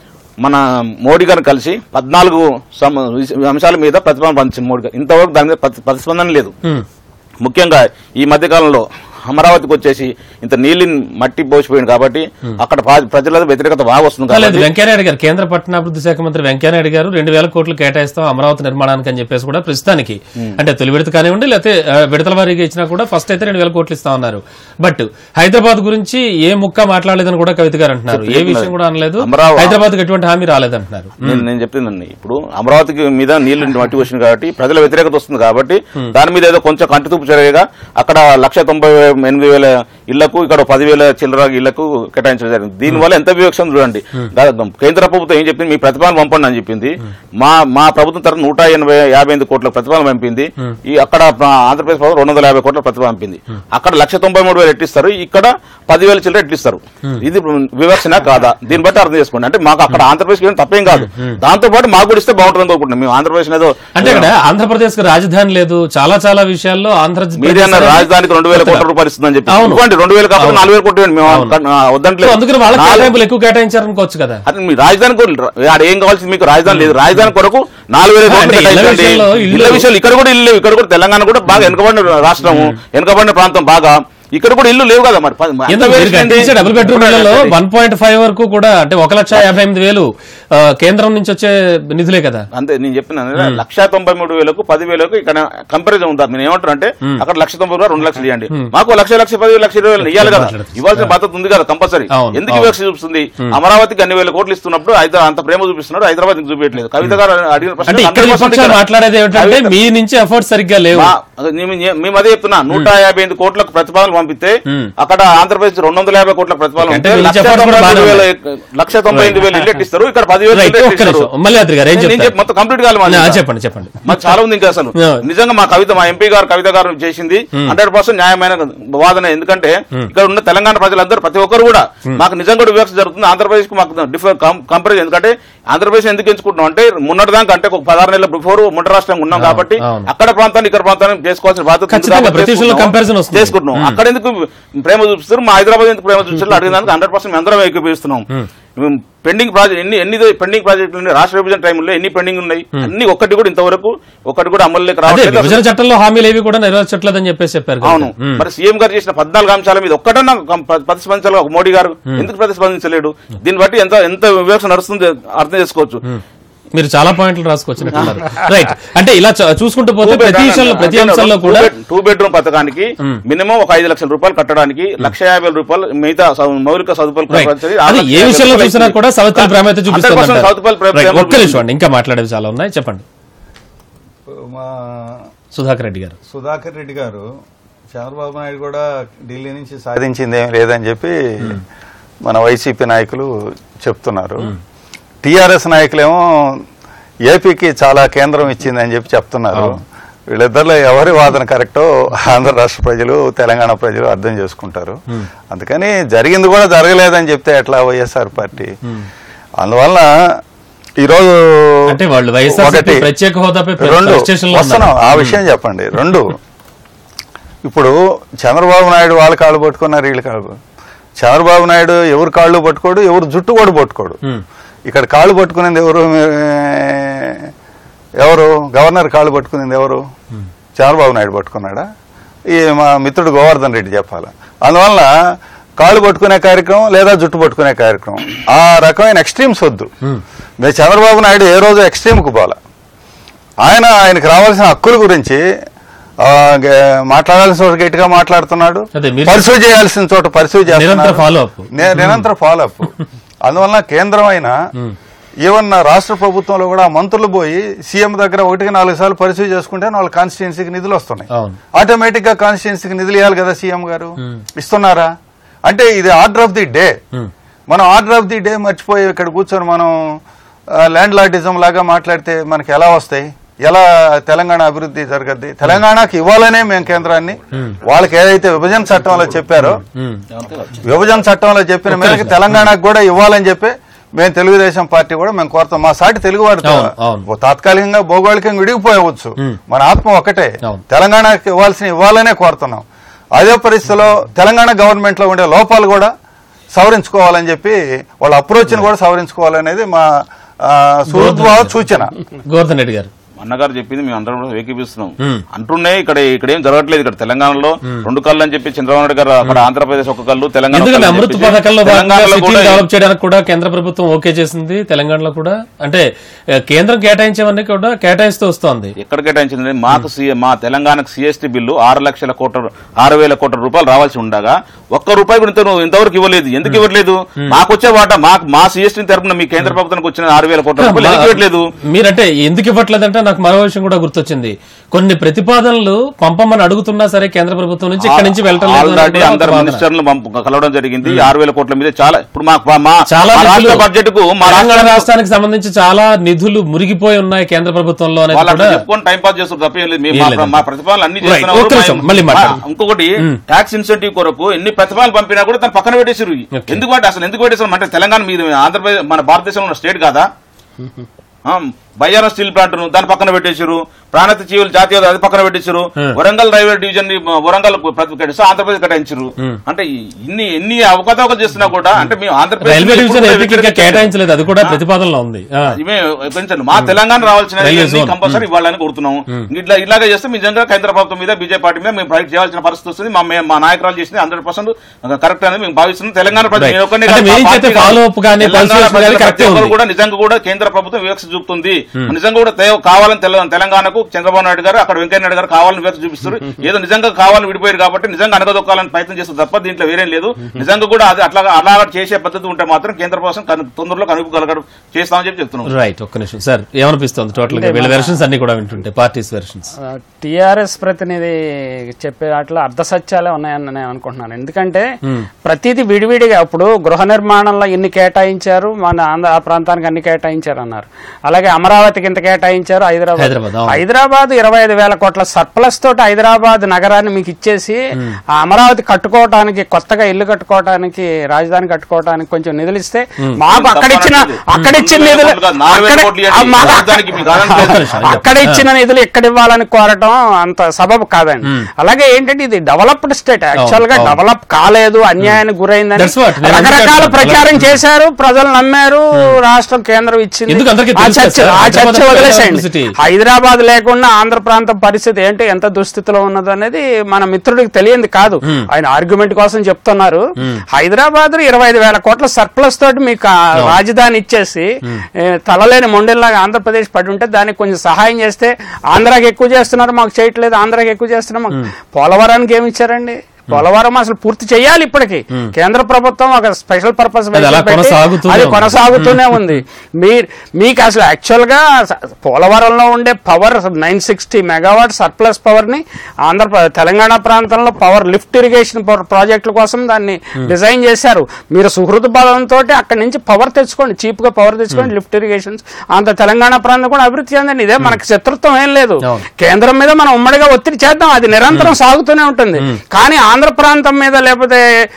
మన మోడీ గారిని కలిసి పద్నాలుగు సమ- అంశాల మీద ప్రతిపాదన పంపించింది మోడీ గారు ఇంతవరకు దాని మీద ప్రతి- ప్రతిస్పందన లేదు ముఖ్యంగా ఈ మధ్య కాలంలో అమరావతికి వచ్చేసి ఇంత నీళ్ళని మట్టి పోసిపోయింది కాబట్టి అక్కడ ప్ర- ప్రజల వ్యతిరేకత బాగా వస్తుంది లేదు కాబట్టి వెంకయ్యనాయుడు గారు కేంద్ర పట్టణాభివృద్ధి శాఖ మంత్రి వెంకయ్యనాయుడు గారు రెండు వేల కోట్లు కేటాయిస్తాం అమరావతి నిర్మాణానికి అని చెప్పేసి కూడా ప్రస్తుతానికి అంటే తొలి విడత కానివ్వండి లేకపోతే ఆ, విడతల వారీగా ఇచ్చినా కూడా ఫస్ట్ అయితే రెండు వేల కోట్లు ఇస్తా ఉన్నారు బట్ హైదరాబాద్ గురించి ఏ ముక్క మాట్లాడలేదని కూడా కవిత గారు అంటున్నారు ఏ విషయం కూడా అనలేదు అమరావ- హైదరాబాద్ ఎటువంటి హామీ రాలేదంటున్నారు నేను నేను చెప్తుందండి ఇప్పుడు అమరావతికి మీద నీళ్లు మట్టి వచ్చింది కాబట్టి ప్రజల వ్యతిరేకత వస్తుంది కాబట్టి దాని మీద ఏదో కొంచెం కంటితూపు చర్యగా అక్కడ లక్ష తొంభై ఎనిమిది వేల ఇళ్లకు ఇక్కడ పదివేల చిల్లర ఇళ్లకు కేటాయించడం జరిగింది దీనివల్ల ఎంత వివక్షం చూడండి దా- కేంద్ర ప్రభుత్వం ఏం చెప్పింది మీ ప్రతిపాదన పంపండి అని చెప్పింది మా మా ప్రభుత్వం తరఫున నూట ఎనభై యాభై ఎనిమిది కోట్ల ప్రతిపాదన పంపింది ఈ అక్కడ ప్ర- ఆంధ్రప్రదేశ్ ప్రభుత్వం రెండు వందల యాభై కోట్ల ప్రతిపాదన పంపింది అక్కడ లక్ష తొంభై మూడు వేలు ఎట్టిస్తారు ఇక్కడ పదివేల చిల్లర ఎట్లిస్తారు ఇది వివక్షణ కాదా దీన్ని బట్టి అర్థం చేసుకోండి అంటే మాకు అక్కడ ఆంధ్రప్రదేశ్ ఏం తప్పేం కాదు దాంతో పాటు మాకు కూడా ఇస్తే బాగుంటుంది అనుకుంటున్నాం మేము ఆంధ్రప్రదేశ్ ఏదో అంటే ఇక్కడ ఆంధ్రప్రదేశ్ కి రాజధాని లేదు చాలా చాలా విషయాల్లో మీరే ఆంధ్రప్రదేశ్ అన్నారు అనేది రాజధానికి రెండు వేల కొత్తగా. కోట్ల రూపాయలు ఇస్తుందని చెప్పి అవును. ఇవ్వండి రెండు వేలు కాకపోతే అవును. నాలుగు వేలు కోట్లు ఇవ్వండి మేము అవును. ఆ, సో వద్దంటలేదు అందుకని వాళ్ళకి నాలుగు- కేటాయింపులు ఎక్కువ కేటాయించారనుకోవచ్చు కదా అది మీ రాజధాని కొరకు ఆడ ఏం కావాల్సింది మీకు రాజధాని లేదు రాజధాని కొరకు నాలుగు వేల కోట్లు అంటే ఇళ్ళ కేటాయించండి. విషయంలో ఇల్లు- ఇళ్ళ విషయాలు ఇక్కడ కూడా ఇల్లు లేవు ఇక్కడ కూడా తెలంగాణ కూడా బాగా వెనుకబడిన రాష్ట్రము వెనుకబడిన ప్రాంతం బాగా ఇక్కడ కూడా ఇల్లు లేవు కదా మరి ప- ఎంత ఎందుకు మీరు వేస్ట్ అండి? కట్టించే డబుల్ బెడ్రూమ్ ఇళ్లలో వన్ పాయింట్ ఫైవ్ వరకు కూడా అంటే ఒక లక్ష యాభై ఎనిమిది వేలు ఆ, కేంద్రం నుంచి వచ్చే నిధులే కదా అంతే నేను చెప్పిన లక్ష తొంభై మూడు వేలకు పది వేలకు ఇక్కడ కంపారిజన్ ఉంటుంది నేను ఏమంటారు అంటే అక్కడ లక్ష తొంభై వేలు రెండు లక్షలు ఇవ్వండి మాకు లక్ష లక్ష పది వేలు లక్ష ఇరవై వేలు ఇవ్వాలి కదా మాట్లాడుతుంది. ఇవ్వాల్సిన బాధ్యత ఉంది కదా కంపల్సరీ అవును, ఎందుకు అవును. వివక్ష చూపిస్తుంది అమరావతికి అన్ని వేల కోట్లు ఇస్తున్నప్పుడు అయితే అంత ప్రేమ చూపిస్తున్నాడు హైదరాబాద్ చూపించలేదు కవిత గారు అడిగిన ప్రశ్న అంటే ఇక్కడ 100% విపక్షాలు ఇక్కడ. మాట్లాడేది ఏమిటంటే కవిత- మీ నుంచి ఎఫర్ట్ సరిగ్గా లేవు మా- మేము మేము అదే చెప్తున్నా నూట యాభై ఎనిమిది కోట్లకు ప్రతిపాదనలు పంపితే అక్కడ ఆంధ్రప్రదేశ్ రెండు వందల యాభై కోట్ల ప్రతిపాదనలు అంటే ఉంటే మీరు లక్ష చెప్పడం తొంభై కూడా మూడు బాగానే వేల లక్ష తొంభై ఎనిమిది వేలు ఇల్లు ఇస్తారు ఇక్కడ పదివేలు రైట్ ఇల్లు ఒక్క ఇస్తారు. నిమిషం మల్లాద్రి గారు ఏం నేను చెప్తారు చెప్ప- మొత్తం కంప్లీట్ కావాలి మాది ఆ, ఇంకా. చెప్పండి చెప్పండి మాకు చాలా ఉంది ఇంకా అసలు Yeah. నిజంగా మా కవిత మా ఎంపీ గారు కవిత గారు చేసింది హండ్రెడ్ పర్సెంట్ న్యాయమైన వాదన ఎందుకంటే ఇక్కడ ఉన్న తెలంగాణ ప్రజలందరూ ప్రతి ఒక్కరు కూడా మాకు నిజంగా కూడా వివక్ష జరుగుతుంది ఆంధ్రప్రదేశ్ కు మాకు డిఫరెంట్ కంపారిజన్ ఎందుకంటే ఆంధ్రప్రదేశ్ ఎందుకు ఎంచుకుంటున్నాం అంటే మొన్నటి దాకా అంటే ఒక పదహారు నెలల బిఫోర్ ముంట రాష్ట్రం ఉన్నాం కాబట్టి అవును. అక్కడ ప్రాంతాన్ని ఇక్కడ ప్రాంతాన్ని చేసుకోవాల్సిన బాధ్యత ఉంది ఖచ్చితంగా కాబట్టి ప్రతి విషయంలో చేసుకుంటున్నాం. comparison వస్తుంది. చేసుకుంటున్నాం అనుకుంటున్నాం అక్కడ ఎందుకు ప్రేమ చూపిస్తారు మా హైదరాబాద్ ఎందుకు ప్రేమ చూపిస్తారు అడిగిన దానికి హండ్రెడ్ పర్సెంట్ అందరం ఏకీపిస్తున్నాం పెండింగ్ ప్రాజెక్ట్ ఎన్ని ఎన్ని పెండింగ్ ప్రాజెక్టులు ఉన్నాయి రాష్ట్ర విభజన టైంలో ఎన్ని పెండింగ్ ఉన్నాయి అన్ని ఒక్కటి కూడా ఇంతవరకు ఒక్కటి కూడా అమలులోకి అదే రావట్లేదు విభజన చట్టంలో హామీలు ఏవి కూడా నెరవేర్చట్లేదని చెప్పేసి చెప్పారు కదా. అవును ఉమ్. మరి సీఎం గారు చేసిన పద్నాలుగు అంశాల మీద ఒక్కటన్నా కం- ప్ర- ప్రతిస్పందించాలి ఒక మోడీ గారు ఎందుకు ప్రతిస్పందించలేడు దీన్ని బట్టి ఎంత ఎంత వివక్ష నడుస్తుంది అర్థం చేసుకోవచ్చు మీరు చాలా పాయింట్లు రాసుకొచ్చినట్టున్నారు రైట్ అంటే ఇలా చ- చూసుకుంటూ పోతే ప్రతి విషయంలో ప్రతి అంశంలో కూడా టూ బెడ్రూమ్ పథకానికి మినిమం ఒక ఐదు లక్షల రూపాయలు కట్టడానికి లక్ష యాభై వేల రూపాయలు మిగతా సౌ- మౌలిక సదుపాయాలు రైట్. కల్పించేది అది ఆరు ఏ లక్షల విషయంలో రూపాయలు చూసినా కూడా సవతుల ప్రేమ అయితే 100% సౌత్ పల్ ప్రేమ- చూపిస్తుంది ప్రేమ ఒక్క నిమిషం అండి ఇంకా మాట్లాడేవి చాలా ఉన్నాయి చెప్పండి మా సుధాకర్ రెడ్డి గారు సుధాకర్ రెడ్డి గారు చంద్రబాబు నాయుడు కూడా ఢిల్లీ నుంచి సాధించింది ఏం లేదని చెప్పి మన వైసీపీ నాయకులు చెప్తున్నారు టిఆర్ఎస్ నాయకులేమో ఏపీకి చాలా కేంద్రం ఇచ్చిందని చెప్పి చెప్తున్నారు వీళ్ళిద్దరిలో ఎవరి వాదన కరెక్టో ఆంధ్ర రాష్ట్ర ప్రజలు తెలంగాణ ప్రజలు అర్థం చేసుకుంటారు అందుకని జరిగింది కూడా జరగలేదని చెప్తే ఎట్లా వైఎస్ఆర్ పార్టీ అందువల్ల ఈరోజు అంటే వాళ్ళు వైఎస్ఆర్సీపీ ఒకటి, ప్రత్యేక హోదాపై ప్ర- రెండు ఫ్రస్ట్రేషన్లో ఉన్నారు. వస్తున్నాం ఆ విషయం చెప్పండి రెండు ఇప్పుడు చంద్రబాబు నాయుడు వాళ్ళ కాళ్ళు పట్టుకున్నారు వీళ్ళ కాళ్ళు చంద్రబాబు నాయుడు ఎవరు కాళ్ళు పట్టుకోడు ఎవరు జుట్టు కూడా పట్టుకోడు ఇక్కడ కాళ్ళు పట్టుకునేది ఎవరు ఏ- ఎవరు గవర్నర్ కాళ్ళు పట్టుకునేది ఎవరు చంద్రబాబు నాయుడు పట్టుకున్నాడా ఈ మా మిత్రుడు గోవర్ధన్ రెడ్డి చెప్పాలి అందువల్ల కాళ్ళు పట్టుకునే కార్యక్రమం లేదా జుట్టు పట్టుకునే కార్యక్రమం ఆ రకమైన ఎక్స్ట్రీమ్స్ వద్దు మీరు చంద్రబాబు నాయుడు ఏ రోజు ఎక్స్ట్రీమ్కు పోలా ఆయన ఆయనకు రావాల్సిన హక్కుల గురించి ఆ, గ- మాట్లాడాల్సిన చోట గట్టిగా మాట్లాడుతున్నాడు అదే మీరు- పరిశీలి చేయాల్సిన చోట పరిశీలి నిరంతర follow up. నిరంతర ఫాలో అప్ అందువలన కేంద్రం అయినా ఈవెన్ రాష్ట్ర ప్రభుత్వంలో కూడా మంత్రులు పోయి సీఎం దగ్గర ఒకటికి నాలుగు సార్లు పరిశీలి చేసుకుంటే వాళ్ళ కాన్స్టిట్యున్సీకి నిధులు వస్తున్నాయి అవును. ఆటోమేటిక్ గా కాన్స్టిట్యున్సీకి నిధులు ఇవ్వాలి కదా సీఎం గారు ఇస్తున్నారా అంటే ఇది ఆర్డర్ ఆఫ్ ది డే మనం ఆర్డర్ ఆఫ్ ది డే మర్చిపోయి ఇక్కడ కూర్చొని మనం ల్యాండ్ లార్డిజం లాగా మాట్లాడితే మనకి ఎలా వస్తాయి ఎలా తెలంగాణ అభివృద్ధి జరగద్ది తెలంగాణకి ఇవ్వాలనే మేము కేంద్రాన్ని వాళ్ళకి ఏదైతే విభజన చట్టంలో చెప్పారో విభజన చట్టంలో చెప్పిన మేరకు తెలంగాణకు కూడా ఇవ్వాలని చెప్పి మేము తెలుగుదేశం పార్టీ కూడా మేము కోరుతాం మా సాటి తెలుగు వారు అవును, అవును. తాత్కాలికంగా భౌగోళికంగా విడిగిపోయవచ్చు మన ఆత్మ ఒకటే అవును. తెలంగాణకి ఇవ్వాల్సిన ఇవ్వాలనే కోరుతున్నాం అదే పరిస్థితిలో తెలంగాణ గవర్నమెంట్ లో ఉండే లోపాలు కూడా సవరించుకోవాలని చెప్పి వాళ్ళ అప్రోచ్ ని కూడా సవరించుకోవాలనేది మా ఆ, సుహృద్భావ సూచన గోవర్ధన్ రెడ్డి గారు అన్నగారు చెప్పింది మేము అందరం కూడా ఏకీపిస్తున్నాం అంటున్నాయి ఇక్కడ ఇక్కడ ఏం జరగట్లేదు ఇక్కడ తెలంగాణలో రెండు కళ్ళు అని చెప్పి చంద్రబాబు నాయుడు గారు అక్కడ ఆంధ్రప్రదేశ్ ఒక కళ్ళు తెలంగాణ ఒక ఎందుకంటే కళ్ళు అని అమృత్ చెప్పేసి పథకంలో భాగంగా తెలంగాణలో సిటీని కూడా డెవలప్ చేయడానికి కూడా కేంద్ర ప్రభుత్వం ఓకే చేసింది తెలంగాణలో కూడా అంటే ఆ, కేంద్రం కేటాయించేవన్నీ కూడా కేటాయిస్తూ వస్తోంది ఎక్కడ కేటాయించింది మాకు సీ- మా తెలంగాణకు సిఎస్టీ బిల్లు ఆరు లక్షల కోట్ల ఆరు వేల కోట్ల రూపాయలు రావాల్సి ఉండగా ఒక్క రూపాయి కూడా ఇంత ఇంతవరకు ఇవ్వలేదు ఎందుకు ఇవ్వట్లేదు మాకు వచ్చే వాటా మాకు మా సిఎస్టీ తరపున మీ కేంద్ర ప్రభుత్వానికి వచ్చిన ఆరు వేల కోట్ల రూపాయలు ఎందుకు ఇవ్వట్లేదు మీరంటే ఎందుకు ఇవ్వట్లేదంటే నాకు మరో విషయం కూడా గుర్తొచ్చింది కొన్ని ప్రతిపాదనలు పంపమని అడుగుతున్నా సరే కేంద్ర ప్రభుత్వం నుంచి ఇక్కడ నుంచి వెళ్ళటం లేదు అనేది ఆల్రెడీ కూడా ఒక అందరు వాదన. మినిస్టర్లు పంప- కలవడం జరిగింది ఆరు వేల కోట్ల మీద చాలా ఇప్పుడు మాకు మా- మా చాలా మా రాష్ట్ర నిధులు బడ్జెట్ కు మా తెలంగాణ రాష్ట్ర రాష్ట్రానికి సంబంధించి చాలా నిధులు మురిగిపోయి ఉన్నాయి కేంద్ర ప్రభుత్వంలో అనేది వాళ్ళు అట్లా కూడా చెప్పుకొని టైం పాస్ చేస్తారు తప్ప ఏం లేదు మేము ఏం మా లేదు. ప్ర- మా ప్రతిపాదనలు అన్ని Right. చేస్తున్నారు ఒక్క నిమిషం, మా- మళ్ళీ మాట్లాడు. మా- ఇంకొకటి ట్యాక్స్ ఇన్సెంటివ్ కొరకు ఎన్ని ప్రతిపాదనలు పంపినా కూడా తను పక్కన పెట్టేసారు Okay. ఎందుకు పట్టి అసలు ఎందుకు పెట్టేసారు అంటే తెలంగాణ మీద ఆంధ్రప్రదేశ్ మన భారతదేశంలో ఉన్న స్టేట్ కాదా ఆ, బయ్యారం స్టీల్ ప్లాంట్ ను దాని పక్కన పెట్టేశారు ప్రాణత జీవులు జాతీయ అది పక్కన పెట్టేశారు వరంగల్ రైల్వే డివిజన్ ని వరంగల్ ప్రతి కేటాయిస్తే ఆంధ్రప్రదేశ్ కేటాయించారు అంటే ఇన్ని ఎన్ని అవకతవకలు చేస్తున్నా కూడా అంటే మేము ఆంధ్రప్రదేశ్ రైల్వే డివిజన్ ఎప్పుడు ఏపీకి ఇంకా వ్యతిరేకించలేదు. కేటాయించలేదు అది కూడా ప్రతిపాదనలో ఉంది ఆ. ఇవే పెంచండి మా తెలంగాణ రావాల్సిన రైల్వే జోన్. కంపల్సరీ ఇవ్వాలని కోరుతున్నాం ఇట్లా ఇలాగే చేస్తే మీ నిజంగా కేంద్ర ప్రభుత్వం మీద బీజేపీ పార్టీ మీద మేము ఫైట్ చేయాల్సిన పరిస్థితి వస్తుంది మా మే- మా నాయకురాలు చేసింది హండ్రెడ్ పర్సెంట్ కరెక్ట్ అని మేము భావిస్తున్నాం తెలంగాణ ప్రజలు Right. నేను ఒక్కడినే అంటే కాదు, మీ మా నుంచి అయితే పార్టీ కాదు. follow up కానీ తెలంగాణ persuasion కానీ ప్రజలు correct ప్రతి ఒక్కరు ఉంది. కూడా నిజంగా కూడా కేంద్ర ప్రభుత్వం వివక్ష చూపుతుంది నిజంగా కూడా తే- కావాలని తెల- తెలంగాణకు చంద్రబాబు నాయుడు గారు అక్కడ వెంకయ్య నాయుడు గారు కావాలని వివక్ష చూపిస్తారు ఏదో నిజంగా కావాలని విడిపోయారు కాబట్టి నిజంగా అనగదొక్కాలని ప్రయత్నం చేస్తారు తప్ప దీంట్లో వేరేం లేదు నిజంగా కూడా అది అట్లా అలా చేసే పద్ధతి ఉంటే మాత్రం కేంద్ర ప్రభుత్వం కను- తొందరలో కనుగొనగలగడం చేస్తామని చెప్పి చెప్తున్నాం రైట్ ఒక్క నిమిషం సార్ ఏమనిపిస్తుంది టోటల్ గా వీళ్ళ వెర్షన్స్ అన్ని కూడా వింటుంటే పార్టీస్ వెర్షన్స్ టిఆర్ఎస్ ప్రతినిధి చెప్పే వాటిలో అర్ధ సత్యాలే ఉన్నాయని నేను అనుకుంటున్నాను ఎందుకంటే ప్రతిదీ విడివిడిగా ఇప్పుడు గృహ నిర్మాణంలో ఇన్ని కేటాయించారు మన ఆంధ్ర ఆ ప్రాంతానికి అన్ని కేటాయించారు అన్నారు అలాగే అమరా అమరావతికి ఇంత కేటాయించారు హైదరాబాద్ హైదరాబాద్, అవును. హైదరాబాద్ ఇరవై ఐదు వేల కోట్ల సర్ప్లస్ తోటి హైదరాబాద్ నగరాన్ని మీకు ఇచ్చేసి ఆ అమరావతి కట్టుకోవటానికి కొత్తగా ఇల్లు కట్టుకోవటానికి రాజధాని కట్టుకోవటానికి కొంచెం నిధులు ఇస్తే మాకు అక్కడ ఇచ్చిన అక్కడ ఇచ్చిన నిధులు నాలుగు వేల అక్కడ- కోట్లు ఆ, మాకు రాజధానికి మీకు ఆనందం లేదు. అక్కడ ఇచ్చిన నిధులు ఇక్కడ ఇవ్వాలని కోరటం అంత సబబు కాదండి అలాగే ఏంటంటే ఇది డెవలప్డ్ స్టేట్ యాక్చువల్ గా అవును. డెవలప్ కాలేదు అన్యాయానికి గురైందని That's what నేను రకరకాల అందుకే ప్రచారం చేశారు ప్రజలు నమ్మారు రాష్ట్రం కేంద్రం ఇచ్చింది ఎందుకు అందరికీ ఆ తెలుసు చర్చ కదా, ఆ చర్చ హైదరాబాద్ వదిలేసేయండి electricity. హైదరాబాద్ లేకుండా ఆంధ్ర ప్రాంతం పరిస్థితి ఏంటి ఎంత దుస్థితిలో ఉన్నది అనేది మన మిత్రుడికి తెలియంది కాదు ఆయన ఆర్గ్యుమెంట్ కోసం చెప్తున్నారు హైదరాబాద్ ఇరవై ఐదు వేల కోట్ల సర్ప్లస్ తోటి మీకు ఆ రాజధాని ఇచ్చేసి ఏ, తలలేని మొండెల్లాగా ఆంధ్రప్రదేశ్ పడి ఉంటే దానికి కొంచెం సహాయం చేస్తే ఆంధ్రాకి ఎక్కువ చేస్తున్నారు మాకు చేయట్లేదు ఆంధ్రాకి ఎక్కువ చేస్తున్నాం మాకు పోలవరానికి ఏమి ఇచ్చారండి పోలవరం అసలు పూర్తి చేయాలి ఇప్పటికి కేంద్ర ప్రభుత్వం ఒక స్పెషల్ పర్పస్ అది అలా కొనసాగుతూనే అది ఉంది. కొనసాగుతూనే ఉంది మీరు మీకు అసలు యాక్చువల్ గా స- పోలవరంలో ఉండే power nine sixty megawatt surplus power ని ఆంధ్ర ప్ర- తెలంగాణ ప్రాంతంలో పవర్ లిఫ్ట్ ఇరిగేషన్ ప్రాజెక్టుల కోసం దాన్ని డిజైన్ చేశారు మీరు సుహృత బలంతో అక్కడి నుంచి పవర్ తెచ్చుకోండి చీప్ గా పవర్ తెచ్చుకోండి లిఫ్ట్ ఇరిగేషన్స్ అంత తెలంగాణ ప్రాంతం కూడా అభివృద్ధి చెందండి ఇదే మనకి శత్రుత్వం ఏం లేదు అవును. కేంద్రం మీద మనం ఉమ్మడిగా ఒత్తిడి చేద్దాం అది నిరంతరం సాగుతూనే ఉంటుంది కానీ ఆంధ్ర ప్రాంతం మీద లేకపోతే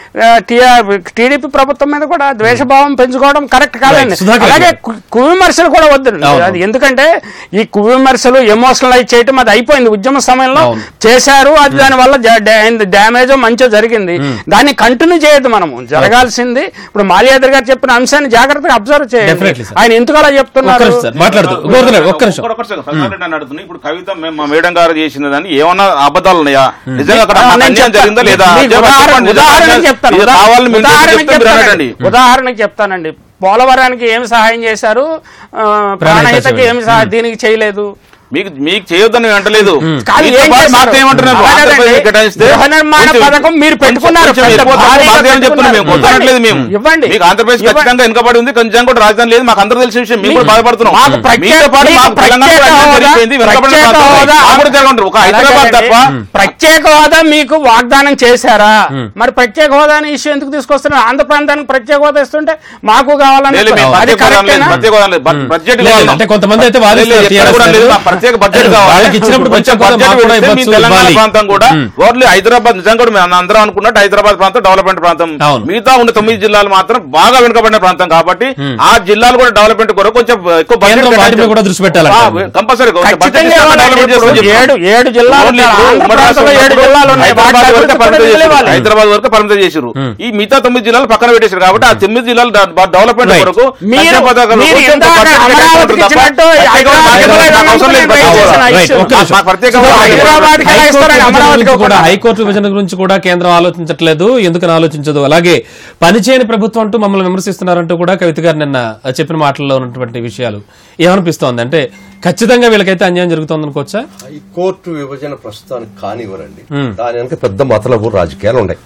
టీడీపీ ప్రభుత్వం మీద కూడా ద్వేషభావం పెంచుకోవడం కరెక్ట్ కాదండి Right. సుధాకర్ అలాగే గారు. కు- కువిమర్శలు కూడా వద్దు అవును. అది ఎందుకంటే ఈ కువిమర్శలు ఎమోషనలైజ్ చేయటం అది అయిపోయింది ఉద్యమ సమయంలో అవును. చేశారు అది దాని వల్ల డ్యామేజ్ మంచో జరిగింది దాన్ని కంటిన్యూ చేయొద్దు మనము జరగాల్సింది ఇప్పుడు మాల్యాద్రి గారు చెప్పిన అంశాన్ని జాగ్రత్తగా అబ్జర్వ్ చేయండి Definitely, sir. ఆయన ఎందుకు అలా ఒక్క చెప్తున్నారు నిమిషం సార్ మాట్లాడుతూ గోవర్ధన్ గారు, ఒక్క నిమిషం ఒక్క- ఒక్క సెకండ్. ప్రసాద్ రెడ్డి అని అడుగుతున్నా. ఇప్పుడు కవిత మేము- మా మేడం గారు చేసినదని ఏమన్నా అబద్ధాలు ఉన్నాయా నిజంగా అక్కడ ఆ, మాకు నేను అన్యాయం చెప్తాను. జరిగిందా లేదా మీకు చెప్పండి, ఉదాహరణ- చెప్పండి. ఉదాహరణకి చెప్తాను ఇది కావాలని మీరు ఉదాహరణకి చెప్తే మీరు చెప్తానండి. అడగండి. ఉదాహరణకి చెప్తానండి పోలవరానికి ఏమి సహాయం చేశారు ఆ, ప్రాణహితకి ఏమి సహాయం దీనికి చేయలేదు మీకు మీకు చేయొద్దని నేను అంటలేదు కాదు, మీతో ఏం పాటు చేశారు? మాతో ఏమంటున్నారు? అలాగే ఆంధ్రప్రదేశ్ అండి. కేటాయిస్తే గృహ నిర్మాణ కొంచెం- పథకం మీరు కొంచెం- పెట్టుకున్నారు. కొంచెం పెద్ద వెళ్ళిపోతాం. భారీగా మాకు ఏం చెప్తున్నాం మేము పెట్టుకున్నారు. కొట్టనట్లేదు మేము ఇవ్వండి. మీకు ఆంధ్రప్రదేశ్ ఇవ్వండి. ఖచ్చితంగా వెనుకబడి ఉంది కొంచెం కూడా రాజధాని లేదు మాకు అందరూ తెలిసిన విషయం మేము కూడా బాధపడుతున్నాం మాకు ప్రత్యేక- మీతో పాటు మీకు మాకు తెలంగాణ ప్రత్యేక రాజధాని హోదా- జరిగిపోయింది వెనుకబడిన ప్రత్యేక ప్రాంతాలు హోదా- మాకు కూడా జరగండి ఒక హైదరాబాద్ అలాగే తప్ప అండి. ప్రత్యేక హోదా మీకు వాగ్దానం చేశారా మరి ప్రత్యేక హోదా అనే ఇష్యూ ఎందుకు తీసుకొస్తున్నారు ఆంధ్ర ప్రాంతానికి ప్రత్యేక హోదా ఇస్తుంటే మాకు కావాలని లేదు, మేము అది ప్రత్యేక హోదా లేదు, కరెక్టేనా? ప్రత్యేక హోదా లేదు, బ- బడ్జెట్ లేదు, కావాలి. అంటే కొంతమంది అయితే వాదిస్తారు లేదు, ఎక్కడ TRS కూడా లేదు, లేదు. మాకు ప్రత్యేక బడ్జెట్ కావాలి వాళ్ళకి ఇచ్చినప్పుడు కొంచెం ప్రత్యేక హోదా బడ్జెట్ మాకు కూడా పెడితే మీ ఇవ్వచ్చు, తెలంగాణ ఇవ్వాలి. ప్రాంతం కూడా మ్మ్. ఓన్లీ హైదరాబాద్ నిజంగా కూడా మేము అందరం అనుకున్నట్టు హైదరాబాద్ ప్రాంతం డెవలప్మెంట్ ప్రాంతం అవును. మిగతా ఉన్న తొమ్మిది జిల్లాలు మాత్రం బాగా వెనుకబడిన ప్రాంతం కాబట్టి ఆ జిల్లాలు కూడా డెవలప్మెంట్ కొరకు కొంచెం ఎక్కువ budget కేంద్రం వాటి మీద కేటాయించాలి. కూడా దృష్టి పెట్టాలంటారు. ఆ, కంపల్సరీ కొంచెం budget ఖచ్చితంగా ఇస్తే ఇవ్వాలి. డెవలప్మెంట్ ఇప్పుడు చేసుకొని చెప్తాం. ఏడు ఏడు జిల్లాలు ఓన్లీ ఉన్నాయి. ఇప్పుడు ఆంధ్ర ఉమ్మడి ప్రాంతంలో రాష్ట్రంలో ఏడు జిల్లాలు ఉన్నాయి. హైదరాబాద్ వాటి వరకే అభివృద్ధి పరిమితం కూడా చేశారు. ఇవ్వాలి. హైదరాబాద్ వరకు పరిమితం చేశారు ఈ మిగతా తొమ్మిది జిల్లాలు పక్కన పెట్టేశారు కాబట్టి ఆ తొమ్మిది జిల్లాలు డెవలప్మెంట్ Right. కొరకు మీరు- సంక్షేమ పథకాల మీరు కోసం ఇందాక budget అమరావతికి కేటాయించారు తప్ప ఇచ్చినట్టు ప్రత్యేక హోదా హైదరాబాద్ మాకు అవసరం లేదు, ప్రత్యేక హోదా. రైట్, రైట్, ఒక్క నిమిషం. మాకు ప్రత్యేక సుధాకర్ హోదా గారు, హైదరాబాద్ కి ఎలా హైకోర్టు ఇస్తారని విభజన అమరావతికి గురించి కూడా ఇవ్వకుండా? హైకోర్టు విభజన గురించి కూడా కేంద్రం ఆలోచించట్లేదు ఎందుకని ఆలోచించదు అలాగే పనిచేయని ప్రభుత్వం అంటూ మమ్మల్ని విమర్శిస్తున్నారంటూ కూడా కవిత గారు నిన్న చెప్పిన మాటల్లో ఉన్నటువంటి విషయాలు ఏమనిపిస్తోంది అంటే ఖచ్చితంగా వీళ్ళకైతే అన్యాయం జరుగుతోంది అనుకోవచ్చా హైకోర్టు విభజన ప్రస్తుతానికి కానివ్వరండి మ్మ్. దాని వెనక పెద్ద మతలబు రాజకీయాలు ఉన్నాయి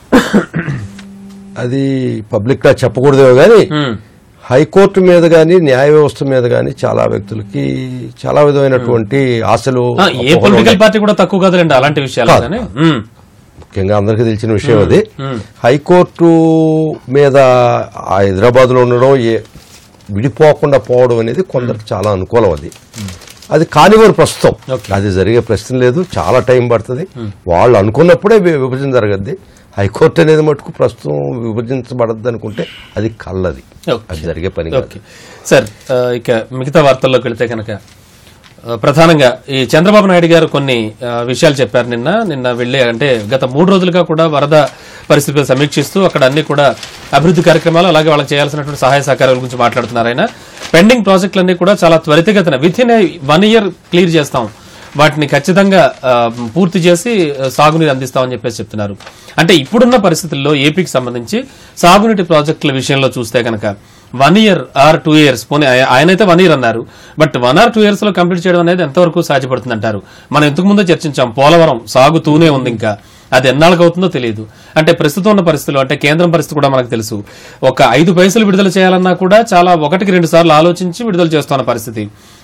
అది పబ్లిక్ గా చెప్పకూడదేమో కానీ మ్మ్. హైకోర్టు మీద గాని న్యాయ వ్యవస్థ మీద గాని చాలా వ్యక్తులకి చాలా విధమైనటువంటి ఆశలు ఆ, ఏ అపోహలు పొలిటికల్ ఉన్నాయి. పార్టీ కూడా తక్కువ కదలండి అలాంటి విషయాలు కాదు. కానీ మ్మ్. ముఖ్యంగా అందరికీ తెలిసిన విషయం అది హైకోర్టు మీద ఆ హైదరాబాద్ లో ఉండడం ఏ- విడిపోకుండా పోవడం అనేది కొందరికి చాలా అనుకూలం అది అది కానివారు ప్రస్తుతం అది జరిగే ప్రశ్న లేదు చాలా టైం పడుతుంది వాళ్ళు అనుకున్నప్పుడే వి- విభజన జరగద్ది హైకోర్టు అనేది మటుకు ప్రస్తుతం విభజించబడద్దు అనుకుంటే అది కల్లది ఓకే. అది జరిగే పని కాదు. ఓకే సార్ ఆ, ఇక మిగతా వార్తల్లోకి వెళితే కనుక ఆ, ప్రధానంగా ఈ చంద్రబాబు నాయుడు గారు కొన్ని ఆ, విషయాలు చెప్పారు నిన్న నిన్న వెళ్ళి అంటే గత మూడు రోజులుగా కూడా వరద పరిస్థితిపై సమీక్షిస్తూ అక్కడ అన్ని కూడా అభివృద్ధి కార్యక్రమాలు అలాగే వాళ్ళకి చేయాల్సినటువంటి సహాయ సహకారాల గురించి మాట్లాడుతున్నారు ఆయన పెండింగ్ ప్రాజెక్టులన్నీ కూడా చాలా త్వరితగతిన within one year clear చేస్తాం వాటిని ఖచ్చితంగా ఆ, పూర్తి చేసి ఆ, సాగునీరు అందిస్తామని చెప్పేసి చెప్తున్నారు అంటే ఇప్పుడున్న పరిస్థితుల్లో ఏపీకి సంబంధించి సాగునీటి ప్రాజెక్టుల విషయంలో చూస్తే కనుక one year or two years పోనీ ఆయ- ఆయనైతే వన్ ఇయర్ అన్నారు but one or two years లో కంప్లీట్ చేయడం అనేది ఎంతవరకు సాధ్యపడుతుంది అంటారు మనం ఇంతకు ముందే చర్చించాం పోలవరం సాగుతూనే ఉంది ఇంకా అది ఎన్నాళ్ళకి అవుతుందో తెలియదు అంటే ప్రస్తుతం ఉన్న పరిస్థితులు అంటే కేంద్రం పరిస్థితి కూడా మనకు తెలుసు ఒక ఐదు పైసలు విడుదల చేయాలన్నా కూడా చాలా ఒకటికి రెండు సార్లు ఆలోచించి విడుదల చేస్తున్న పరిస్థితి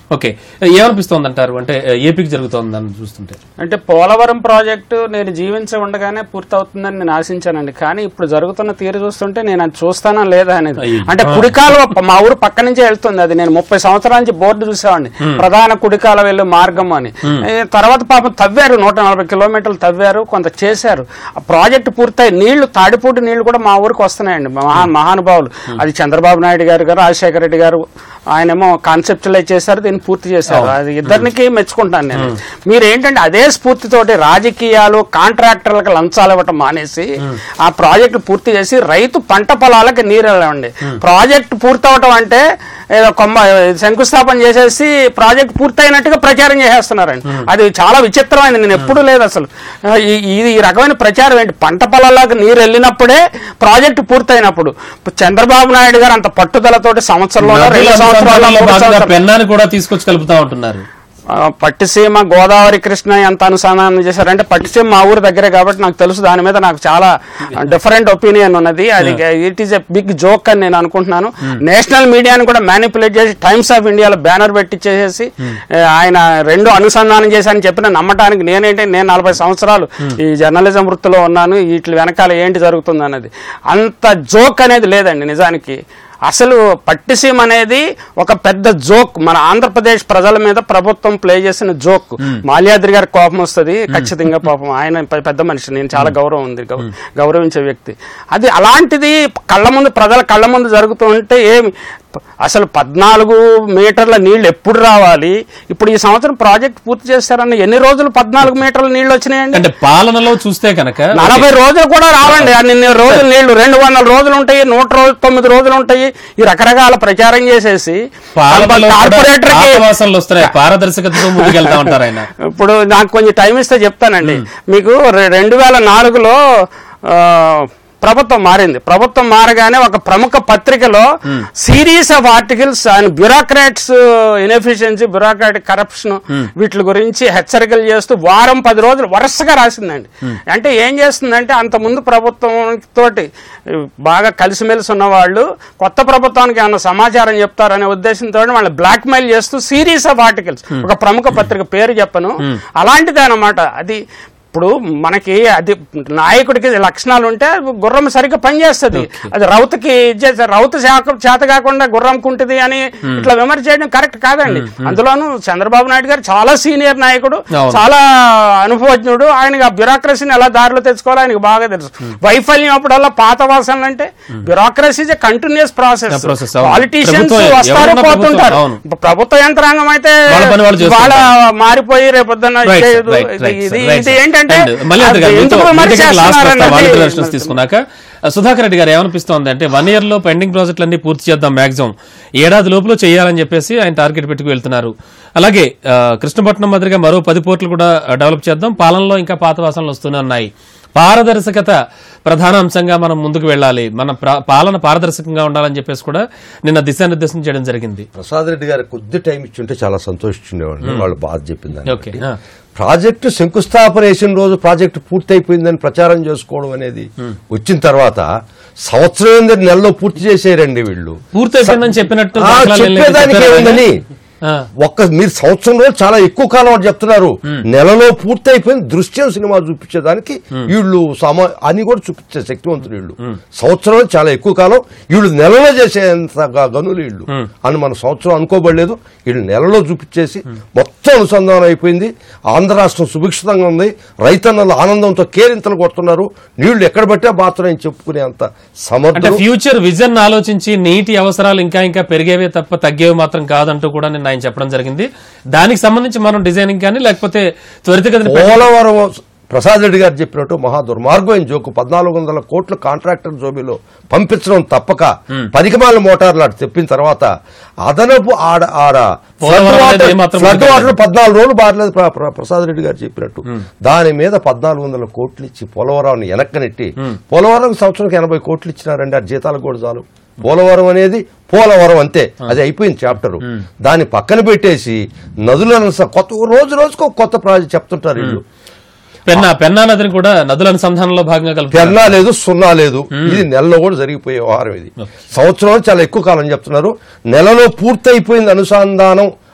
ఓకే ఏమనిపిస్తోంది అంటారు అంటే ఏపీకి జరుగుతోందని చూస్తుంటే అంటే పోలవరం ప్రాజెక్టు నేను జీవించి ఉండగానే పూర్తవుతుందని నేను ఆశించానండి కానీ ఇప్పుడు జరుగుతున్న తీరు చూస్తుంటే నేను అది చూస్తానా లేదా అనేది అయ్యో. అంటే కుడికాలు మా ఊరు పక్క నుంచే వెళ్తుంది అది నేను ముప్పై సంవత్సరాల నుంచి బోర్డు చూసేవాడిని ప్రధాన కుడికాల వెళ్ళు మార్గం అని ఏ, తర్వాత పాపం తవ్వారు నూట నలభై కిలోమీటర్లు తవ్వారు కొంత చేశారు ఆ ప్రాజెక్టు పూర్తయి నీళ్లు తాడిపూడి నీళ్లు కూడా మా ఊరికి వస్తున్నాయండి మహా మహానుభావులు అది చంద్రబాబు నాయుడు గారు గారు రాజశేఖర రెడ్డి గారు ఆయనేమో కాన్సెప్చువలైజ్ చేశారు దీన్ని పూర్తి చేశారు అది ఇద్దరికి మెచ్చుకుంటాను నేను మీరు ఏంటంటే అదే స్ఫూర్తితోటి రాజకీయాలు కాంట్రాక్టర్లకు లంచాలు ఇవ్వటం మానేసి ఆ ప్రాజెక్టు పూర్తి చేసి రైతు పంట పొలాలకు నీరు వెళ్ళండి ప్రాజెక్ట్ పూర్తవటం అంటే ఏదో కొమ్మ శంకుస్థాపన చేసేసి ప్రాజెక్ట్ పూర్తయినట్టుగా ప్రచారం చేసేస్తున్నారండి అది చాలా విచిత్రమైనది నేను ఎప్పుడు లేదు అసలు ఆ, ఈ- ఇది ఈ రకమైన ప్రచారం ఏంటి పంట పొలాలకు నీరు వెళ్ళినప్పుడే ప్రాజెక్టు పూర్తయినప్పుడు చంద్రబాబు నాయుడు గారు అంత పట్టుదలతోటి సంవత్సరంలో రెండు సంవత్సరాల్లో మూడు సంవత్సరాలు పెన్నాన్ని కూడా తీసుకొచ్చి కలుపుతా ఉంటున్నారు ఆ, పట్టిసీమ గోదావరి కృష్ణ ఎంత అనుసంధానం చేశారంటే పట్టిసీమ మా ఊరు దగ్గరే కాబట్టి నాకు తెలుసు దాని మీద నాకు చాలా డిఫరెంట్ ఒపీనియన్ ఉన్నది అది it is a big joke అని నేను అనుకుంటున్నాను నేషనల్ మీడియాని కూడా మ్యానిపులేట్ చేసి టైమ్స్ ఆఫ్ ఇండియాలో బ్యానర్ పెట్టించేసి ఏ, ఆయన రెండు అనుసంధానం చేశారని చెప్పిన నమ్మటానికి నేనేంటి నేను నలభై సంవత్సరాలు ఈ జర్నలిజం వృత్తిలో ఉన్నాను వీటి వెనకాల ఏంటి జరుగుతుంది అన్నది అంత జోక్ అనేది లేదండి నిజానికి అసలు పట్టిసీమ అనేది ఒక పెద్ద జోక్ మన ఆంధ్రప్రదేశ్ ప్రజల మీద ప్రభుత్వం ప్లే చేసిన జోక్ మాల్యాద్రి గారి కోపం వస్తుంది ఖచ్చితంగా పాపం ఆయన పె- పెద్ద మనిషి నేను చాలా గౌరవం ఉంది గౌ- గౌరవించే వ్యక్తి అది అలాంటిది కళ్ళ ముందు ప్రజల కళ్ళ ముందు జరుగుతూ ఉంటే ఏమి అసలు పద్నాలుగు మీటర్ల నీళ్లు ఎప్పుడు రావాలి ఇప్పుడు ఈ సంవత్సరం ప్రాజెక్ట్ పూర్తి చేస్తారన్న ఎన్ని రోజులు పద్నాలుగు మీటర్ల నీళ్లు వచ్చినాయండి అంటే పాలనలో చూస్తే కనుక నలభై రోజులు కూడా రావండి అన్ని రోజులు నీళ్లు రెండు వందల రోజులు ఉంటాయి నూట రోజు తొమ్మిది రోజులు ఉంటాయి ఈ రకరకాల ప్రచారం చేసేసి పాలనలో కూడా కార్పొరేటర్ కి ఆవాసనలు వస్తున్నాయి పారదర్శకతతో ముందుకెళ్తా ఉంటారు ఆయన ఇప్పుడు నాకు కొంచెం టైం ఇస్తే చెప్తానండి మీకు రె- రెండు వేల నాలుగులో ఆ, ప్రభుత్వం మారింది ప్రభుత్వం మారగానే ఒక ప్రముఖ పత్రికలో series of articles and bureaucrats inefficiency bureaucratic corruption వీటి గురించి హెచ్చరికలు చేస్తూ వారం పది రోజులు వరుసగా రాసిందండి అంటే ఏం చేస్తుందంటే అంత ముందు ప్రభుత్వం తోటి బాగా కలిసిమెలిసి ఉన్న వాళ్ళు కొత్త ప్రభుత్వానికి ఏమన్నా సమాచారం చెప్తారనే ఉద్దేశంతో వాళ్ళు బ్లాక్ మెయిల్ చేస్తూ సిరీస్ ఆఫ్ ఆర్టికల్స్ ఒక ప్రముఖ పత్రిక పేరు చెప్పను అలాంటిదే అన్నమాట అది ఇప్పుడు మనకి అది నాయకుడికి లక్షణాలు ఉంటే గుర్రం సరిగ్గా పనిచేస్తుంది అది రౌతుకి ఇచ్చేసి రౌతు శాఖ చేత కాకుండా గుర్రం కుంటుంది అని ఇట్లా విమర్శ చేయడం కరెక్ట్ కాదండి అందులోనూ చంద్రబాబు నాయుడు గారు చాలా సీనియర్ నాయకుడు అవును. చాలా అనుభవజ్ఞుడు ఆయనకి ఆ బ్యూరోక్రసీని ఎలా దారిలో తెచ్చుకోవాలో ఆయనకు బాగా తెలుసు వైఫల్యం అప్పుడల్లా పాత వాసనలు అంటే bureaucracy is continuous process process, అవును. పాలిటీషియన్స్ ప్రభుత్వం, వస్తారు ఎవరున్నా పోతుంటారు ప్రభుత్వం, అవును. ప్రభుత్వ యంత్రాంగం అయితే వాళ్ళ పని వాళ్ళు చేస్తుంటారు. వాళ్ళ మారిపోయి రేపొద్దున Right, sir, చేయదు. right, ఇది- right, sir, ఇది right, ఇది sir. ఏంటంటే And మళ్ళీ అది అంతేకాదు, ఎందుకు మీతో- విమర్శ మీ దగ్గరికి last వస్తా, చేస్తున్నారన్నది వాలంటీర్ ఎలక్షన్స్ తీసుకున్నాక ఆ, సుధాకర్ రెడ్డి గారు ఏమనిపిస్తోంది అంటే వన్ ఇయర్ లో పెండింగ్ ప్రాజెక్టులన్నీ పూర్తి చేద్దాం మాక్సిమం ఏడాది లోపల చేయాలని చెప్పేసి ఆయన టార్గెట్ పెట్టుకు వెళ్తున్నారు అలాగే ఆ, కృష్ణపట్నం మాదిరిగా మరో పది పోర్టులు కూడా డెవలప్ చేద్దాం పాలనలో ఇంకా పాత వాసనలు వస్తూనే ఉన్నాయి పారదర్శకత ప్రధాన అంశంగా మనం ముందుకు వెళ్ళాలి మన ప్ర- పాలన పారదర్శకంగా ఉండాలని చెప్పేసి కూడా నిన్న దిశానిర్దేశం చేయడం జరిగింది ప్రసాద్ రెడ్డి గారికి కొద్ది టైం ఇచ్చి ఉంటే చాలా సంతోషించేవాడిని వాళ్ళు బాధ చెప్పింది ఓకే ఆ. ప్రాజెక్టు శంకుస్థాపన వేసిన రోజు ప్రాజెక్టు పూర్తయిపోయిందని ప్రచారం చేసుకోవడం అనేది వచ్చిన తర్వాత సంవత్సరం ఏంది నెలలో పూర్తి చేసేయండి వీళ్ళు పూర్తయిపోయిందని చెప్పినట్టు ఆ, దాఖలాలు ఏం లేదు. చెప్పేదానికి చెప్పారా ఏముందని ఆ. ఒక్క మీరు సంవత్సరం రోజులు చాలా ఎక్కువ కాలం అని చెప్తున్నారు నెలలో పూర్తి అయిపోయింది దృశ్యం సినిమా చూపించేదానికి వీళ్ళు సమా అని కూడా చూపించే శక్తివంతులు వీళ్ళు సంవత్సరం చాలా ఎక్కువ కాలం వీళ్ళు నెలలో చేసేంత గ- గనులు వీళ్ళు అని మన సంవత్సరం అనుకోబడలేదు వీళ్ళు నెలలో చూపించేసి మొత్తం అనుసంధానం అయిపోయింది ఆంధ్ర రాష్ట్రం సుభిక్షితంగా ఉంది రైతన్నలు ఆనందంతో కేరింతలు కొడుతున్నారు నీళ్లు ఎక్కడ పట్టే బాత్రూమ్ చెప్పుకునే అంత అంటే సమర్థం ఫ్యూచర్ విజన్ ఆలోచించి నీటి అవసరాలు ఇంకా ఇంకా పెరిగేవే తప్ప తగ్గేవి మాత్రం కాదంటూ కూడా నేను ఆయన చెప్పడం జరిగింది దానికి సంబంధించి మనం డిజైనింగ్ కానీ లేకపోతే త్వరితగతిన పెట్టి- పోలవరం ప్రసాద్ రెడ్డి గారు చెప్పినట్టు మహా దుర్మార్గమైన జోకు పద్నాలుగు వందల కోట్ల కాంట్రాక్టర్ జోబీలో పంపించడం తప్పక పదికమాల మోటార్లు అటు తెప్పిన తర్వాత అదనపు ఆడ ఆడ పోలవరం అనేది ఏమాత్రం ఫ్లడ్ ముందుకు వాటర్ పద్నాలుగు రోజులు బారలేదు ప్ర- ప్ర- ప్రసాద్ రెడ్డి గారు చెప్పినట్టు దాని మీద పద్నాలుగు వందల కోట్లు ఇచ్చి పోలవరాన్ని వెనక్కనెట్టి పోలవరం సంవత్సరానికి ఎనభై కోట్లు ఇచ్చినారండి ఆ జీతాలు కూడా చాలు పోలవరం అనేది పోలవరం అంతే అది అయిపోయింది చాప్టర్ దాన్ని పక్కన పెట్టేసి నదులను స- కొత్త రోజు రోజుకు ఒక కొత్త ప్రాజెక్ట్ చెప్తుంటారు వీళ్ళు పెన్నా పెన్నా నదిని కూడా నదుల అనుసంధానంలో భాగంగా కలుపుతారు పెన్నా లేదు సున్నా లేదు ఇది నెలలో కూడా జరిగిపోయే వ్యవహారం ఇది సంవత్సరం చాలా ఎక్కువ కాలం చెప్తున్నారు నెలలో పూర్తయిపోయింది అనుసంధానం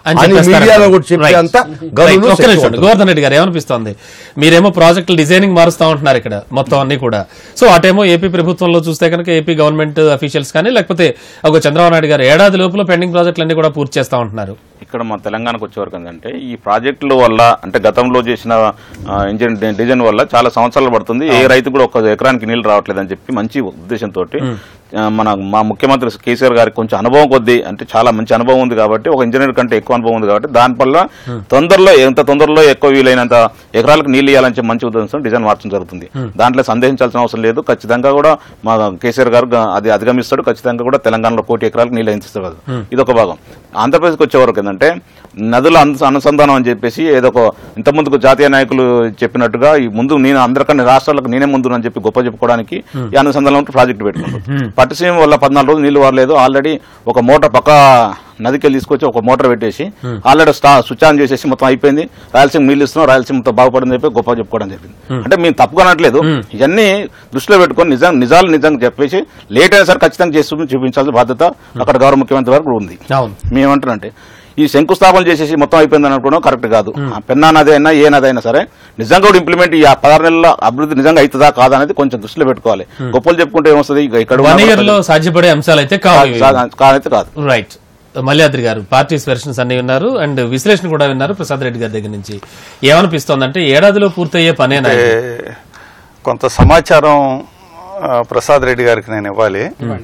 అని అని చెప్పేస్తారు. మీడియాలో కూడా Right. చెప్పేంత Right. గనులు ఒక్క నిమిషం శక్తివంతులు. గోవర్ధన్ రెడ్డి గారు ఏమనిపిస్తోంది మీరేమో ప్రాజెక్టులు డిజైనింగ్ మారుస్తా ఉంటున్నారు ఇక్కడ మొత్తం అన్ని కూడా సో అటేమో ఏపీ ప్రభుత్వంలో చూస్తే కనుక ఏపీ గవర్నమెంట్ అఫీషియల్స్ కానీ లేకపోతే ఒక చంద్రబాబు నాయుడు గారు ఏడాది లోపల పెండింగ్ ప్రాజెక్టులు అన్ని కూడా పూర్తి చేస్తా ఉంటున్నారు ఇక్కడ మా తెలంగాణకు వచ్చేవరకు ఏంటంటే ఈ ప్రాజెక్టుల వల్ల అంటే గతంలో చేసిన ఆ, ఇంజిన్ డి- డిజైన్ వల్ల చాలా సంవత్సరాలు పడుతుంది ఏ రైతు కూడా ఒక ఎకరానికి నీళ్లు రావట్లేదని చెప్పి మంచి ఉద్దేశంతో మన మా ముఖ్యమంత్రి కేసీఆర్ గారికి కొంచెం అనుభవం కొద్దీ అంటే చాలా మంచి అనుభవం ఉంది కాబట్టి ఒక ఇంజనీర్ కంటే ఎక్కువ అనుభవం ఉంది కాబట్టి దానివల్ల తొందరలో ఎంత తొందరలో ఎక్కువ వీలైనంత ఎకరాలకు నీళ్లు ఇవ్వాలని చెప్పి మంచి ఉద్దేశం డిజైన్ మార్చడం జరుగుతుంది దాంట్లో సందేహించాల్సిన అవసరం లేదు ఖచ్చితంగా కూడా మా కేసీఆర్ గారు గా- అది అధిగమిస్తాడు ఖచ్చితంగా కూడా తెలంగాణలో కోటి ఎకరాలకు నీళ్ళు అందిస్తారు ఇది ఒక భాగం ఆంధ్రప్రదేశ్కి వచ్చే వరకు ఏంటంటే నదుల అను- అనుసంధానం అని చెప్పేసి ఏదో ఒక ఇంత ముందుకు జాతీయ నాయకులు చెప్పినట్టుగా ఈ ముందు నేను అందరికన్నా రాష్ట్రాలకు నేనే ముందు అని చెప్పి గొప్ప చెప్పుకోవడానికి ఈ అనుసంధానం ప్రాజెక్టు పెట్టుకున్నాడు పట్టిసీమ వల్ల పద్నాలుగు రోజులు నీళ్లు వారలేదు ఆల్రెడీ ఒక మోటార్ పక్క నదికి వెళ్ళి తీసుకొచ్చి ఒక మోటార్ పెట్టేసి ఆల్రెడీ స్టా స్విచ్ ఆన్ చేసేసి మొత్తం అయిపోయింది రాయలసీమ నీళ్ళు ఇస్తున్నాం రాయలసీమ మొత్తం బాగుపడింది చెప్పి గొప్ప చెప్పుకోవడం జరిగింది అంటే మేము తప్పుగా అనట్లేదు ఇవన్నీ దృష్టిలో పెట్టుకొని నిజం నిజాలు నిజంగా చెప్పేసి లేట్ అయినా సరే ఖచ్చితంగా చేసి చూపించాల్సిన బాధ్యత అక్కడ గౌరవ ముఖ్యమంత్రి వరకు ఉంది అవును మేమంటారంటే ఈ శంకుస్థాపన చేసేసి మొత్తం అయిపోయింది అనుకోవడం కరెక్ట్ కాదు ఆ పెన్నా నది అయినా ఏ నది అయినా సరే నిజంగా కూడా ఇంప్లిమెంట్ ఈ ఆ పదహారు నెలల అభివృద్ధి నిజంగా అవుతుందా కాదా అనేది కొంచెం దృష్టిలో పెట్టుకోవాలి గొప్పలు చెప్పుకుంటే ఏమొస్తుంది ఇక ఇక్కడ వన్ ఇయర్ లో సాధ్యపడే అంశాలు అయితే కావు ఇవి. కాదైతే కాదు రైట్ మల్యాద్రి గారు పార్టీస్ వెర్షన్స్ అన్ని విన్నారు అండ్ విశ్లేషణ కూడా విన్నారు ప్రసాద్ రెడ్డి గారి దగ్గర నుంచి ఏమనిపిస్తోందంటే ఏడాదిలో పూర్తయ్యే పనేనా ఇది? ఏ, కొంత సమాచారం ఆ, ప్రసాద్ రెడ్డి గారికి నేను ఇవ్వాలి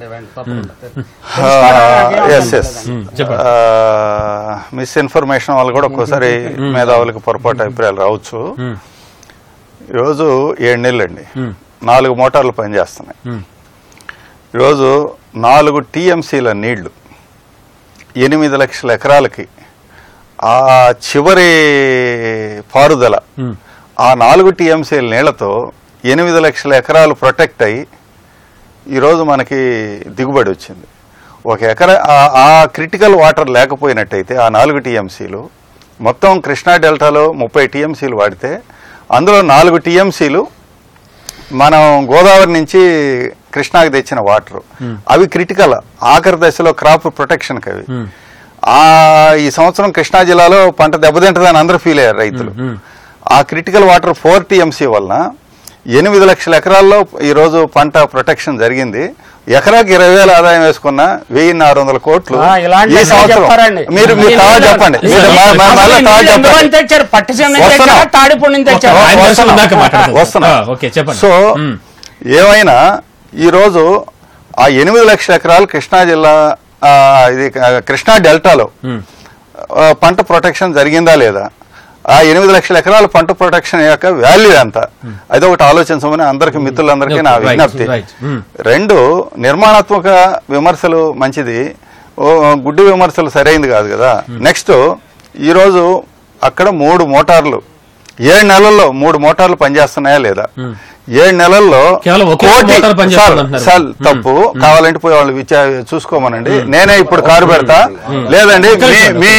ఎస్ ఎస్ మిస్ఇన్ఫర్మేషన్ వల్ల కూడా ఒక్కోసారి మేధావులకు పొరపాటు అభిప్రాయాలు రావచ్చు ఈరోజు ఏడు నెలలు అండి నాలుగు మోటార్లు పనిచేస్తున్నాయి ఈరోజు నాలుగు టీఎంసీల నీళ్లు ఎనిమిది లక్షల ఎకరాలకి ఆ చివరి పారుదల ఆ నాలుగు టీఎంసీల నీళ్లతో ఎనిమిది లక్షల ఎకరాలు ప్రొటెక్ట్ అయ్యి ఈరోజు మనకి దిగుబడి వచ్చింది ఒక ఎకరా ఆ- ఆ క్రిటికల్ వాటర్ లేకపోయినట్టయితే ఆ నాలుగు టీఎంసీలు మొత్తం కృష్ణా డెల్టాలో ముప్పై టీఎంసీలు వాడితే అందులో నాలుగు టీఎంసీలు మనం గోదావరి నుంచి కృష్ణాకి తెచ్చిన వాటర్ అవి క్రిటికల్ ఆఖరి దశలో క్రాప్ ప్రొటెక్షన్ అవి ఆ ఈ సంవత్సరం కృష్ణా జిల్లాలో పంట దెబ్బతింటదని అందరూ ఫీల్ అయ్యారు రైతులు ఆ క్రిటికల్ వాటర్ ఫోర్ టీఎంసీ వలన ఎనిమిది లక్షల ఎకరాల్లో ఈ రోజు పంట ప్రొటెక్షన్ జరిగింది ఎకరాకి ఇరవై వేల ఆదాయం వేసుకున్న వెయ్యి ఆరు వందల కోట్లు ఆ, ఇలాంటి ఈ సంవత్సరం చెప్పారండి. మీరు మీరు తాగా చెప్పండి మీరు మా- మా- మళ్ళా తాగా నీళ్ళు ఎందువల్ల చెప్పండి తెచ్చారు పట్టిసీమ నుంచి వస్తున్నా. తెచ్చారా తాడిపూడి నుంచి తెచ్చారా ఆయన వస్తున్నా. దర్శనం దాకా మాట్లాడదాం. వస్తున్నా. ఆ, ఓకే, చెప్పండి. సో మ్మ్. ఏమైనా ఈరోజు ఆ ఎనిమిది లక్షల ఎకరాలు కృష్ణా జిల్లా ఆ, ఇది ఆ, కృష్ణా డెల్టాలో ఆ, పంట ప్రొటెక్షన్ జరిగిందా లేదా ఆ ఎనిమిది లక్షల ఎకరాల పంట ప్రొటెక్షన్ యొక్క వాల్యూ ఎంత అదొకటి ఆలోచించమని అందరికి మిత్రులందరికీ నా Right, విజ్ఞప్తి right. మ్మ్. రెండు నిర్మాణాత్మక విమర్శలు మంచిది ఓ గుడ్డి విమర్శలు సరైంది కాదు కదా నెక్స్ట్ ఈరోజు అక్కడ మూడు మోటార్లు ఏడు నెలల్లో మూడు మోటార్లు పనిచేస్తున్నాయా లేదా ఏడు నెలల్లో కేవలం ఒకే కోటి- మోటార్ పనిచేస్తుంది సార్, అంటున్నారు. సార్, తప్పు కావాలంటే పోయి వాళ్ళు విచా చూసుకోమనండి నేనే ఇప్పుడు కారు పెడతా లేదండి మీ మీ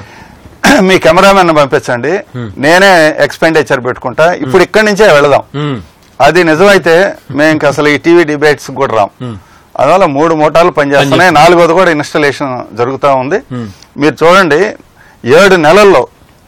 మీ కెమెరామెన్ పంపించండి నేనే ఎక్స్పెండిచర్ పెట్టుకుంటా ఇప్పుడు ఇక్కడి నుంచే వెళదాం మ్మ్. అది నిజమైతే మేము ఇంక అసలు ఈ టీవీ డిబేట్స్ కూడా రాం అందువల్ల మూడు మోటార్లు పనిచేస్తున్నాయి నాలుగోది కూడా ఇన్స్టలేషన్ జరుగుతూ ఉంది మీరు చూడండి ఏడు నెలల్లో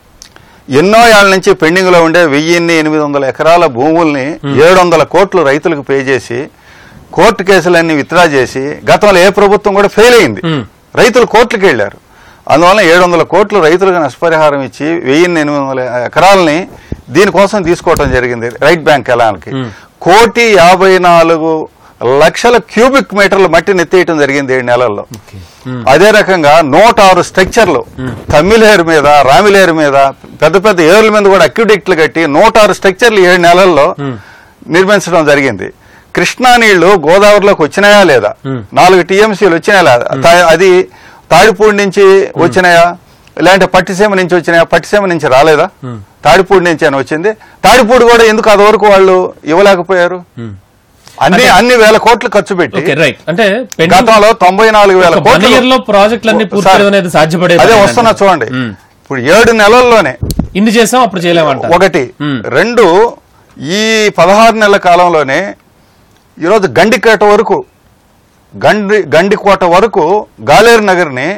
ఎన్నో ఏళ్ల నుంచి పెండింగ్ లో ఉండే వెయ్యిన్ని ఎనిమిది వందల ఎకరాల భూముల్ని ఏడు వందల కోట్లు రైతులకు పే చేసి కోర్టు కేసులన్నీ విత్డ్రా చేసి గతంలో ఏ ప్రభుత్వం కూడా ఫెయిల్ అయింది రైతులు కోర్టులకు వెళ్ళారు అందువల్ల ఏడు వందల కోట్లు రైతులకు నష్టపరిహారం ఇచ్చి వెయ్యిన్ని ఎనిమిది వందల ఎకరాలని దీనికోసం తీసుకోవటం జరిగింది రైట్ బ్యాంక్ కెలాన్కి కోటి యాభై నాలుగు లక్షల క్యూబిక్ మీటర్ల మట్టిని ఎత్తేయటం జరిగింది ఏడు నెలల్లో అదే రకంగా నూట ఆరు స్ట్రక్చర్లు తమ్మిలేరు మీద రామిలేరు మీద పెద్ద పెద్ద ఏర్ల మీద కూడా అక్యుడెక్ట్లు కట్టి నూట ఆరు స్ట్రక్చర్లు ఏడు నెలల్లో నిర్మించడం జరిగింది కృష్ణా నీళ్లు గోదావరిలోకి వచ్చినాయా లేదా నాలుగు టీఎంసీలు వచ్చినాయా లేదా తా- అది తాడిపూడి నుంచి వచ్చినాయా లేదంటే పట్టిసీమ నుంచి వచ్చినాయా పట్టిసీమ నుంచి రాలేదా తాడిపూడి నుంచి అని వచ్చింది తాడిపూడి కూడా ఎందుకు అదివరకు వాళ్ళు ఇవ్వలేకపోయారు అన్ని అన్ని వేల కోట్లు ఖర్చు పెట్టి ఓకే రైట్ అంటే pending- గతంలో తొంభై నాలుగు వేల ఒక వన్ కోట్లు ఇయర్ లో ప్రాజెక్టులన్నీ పూర్తి సార్, చేయడం అనేది సాధ్యపడే అదే పనేనా? వస్తున్నా చూడండి మ్మ్. ఇప్పుడు ఏడు నెలల్లోనే ఇన్ని చేసాం అప్పుడు చేయలేమంట ఒకటి మ్మ్. రెండు ఈ పదహారు నెలల కాలంలోనే ఈరోజు గండికోట వరకు గండి గండికోట వరకు గాలేరు నగర్ని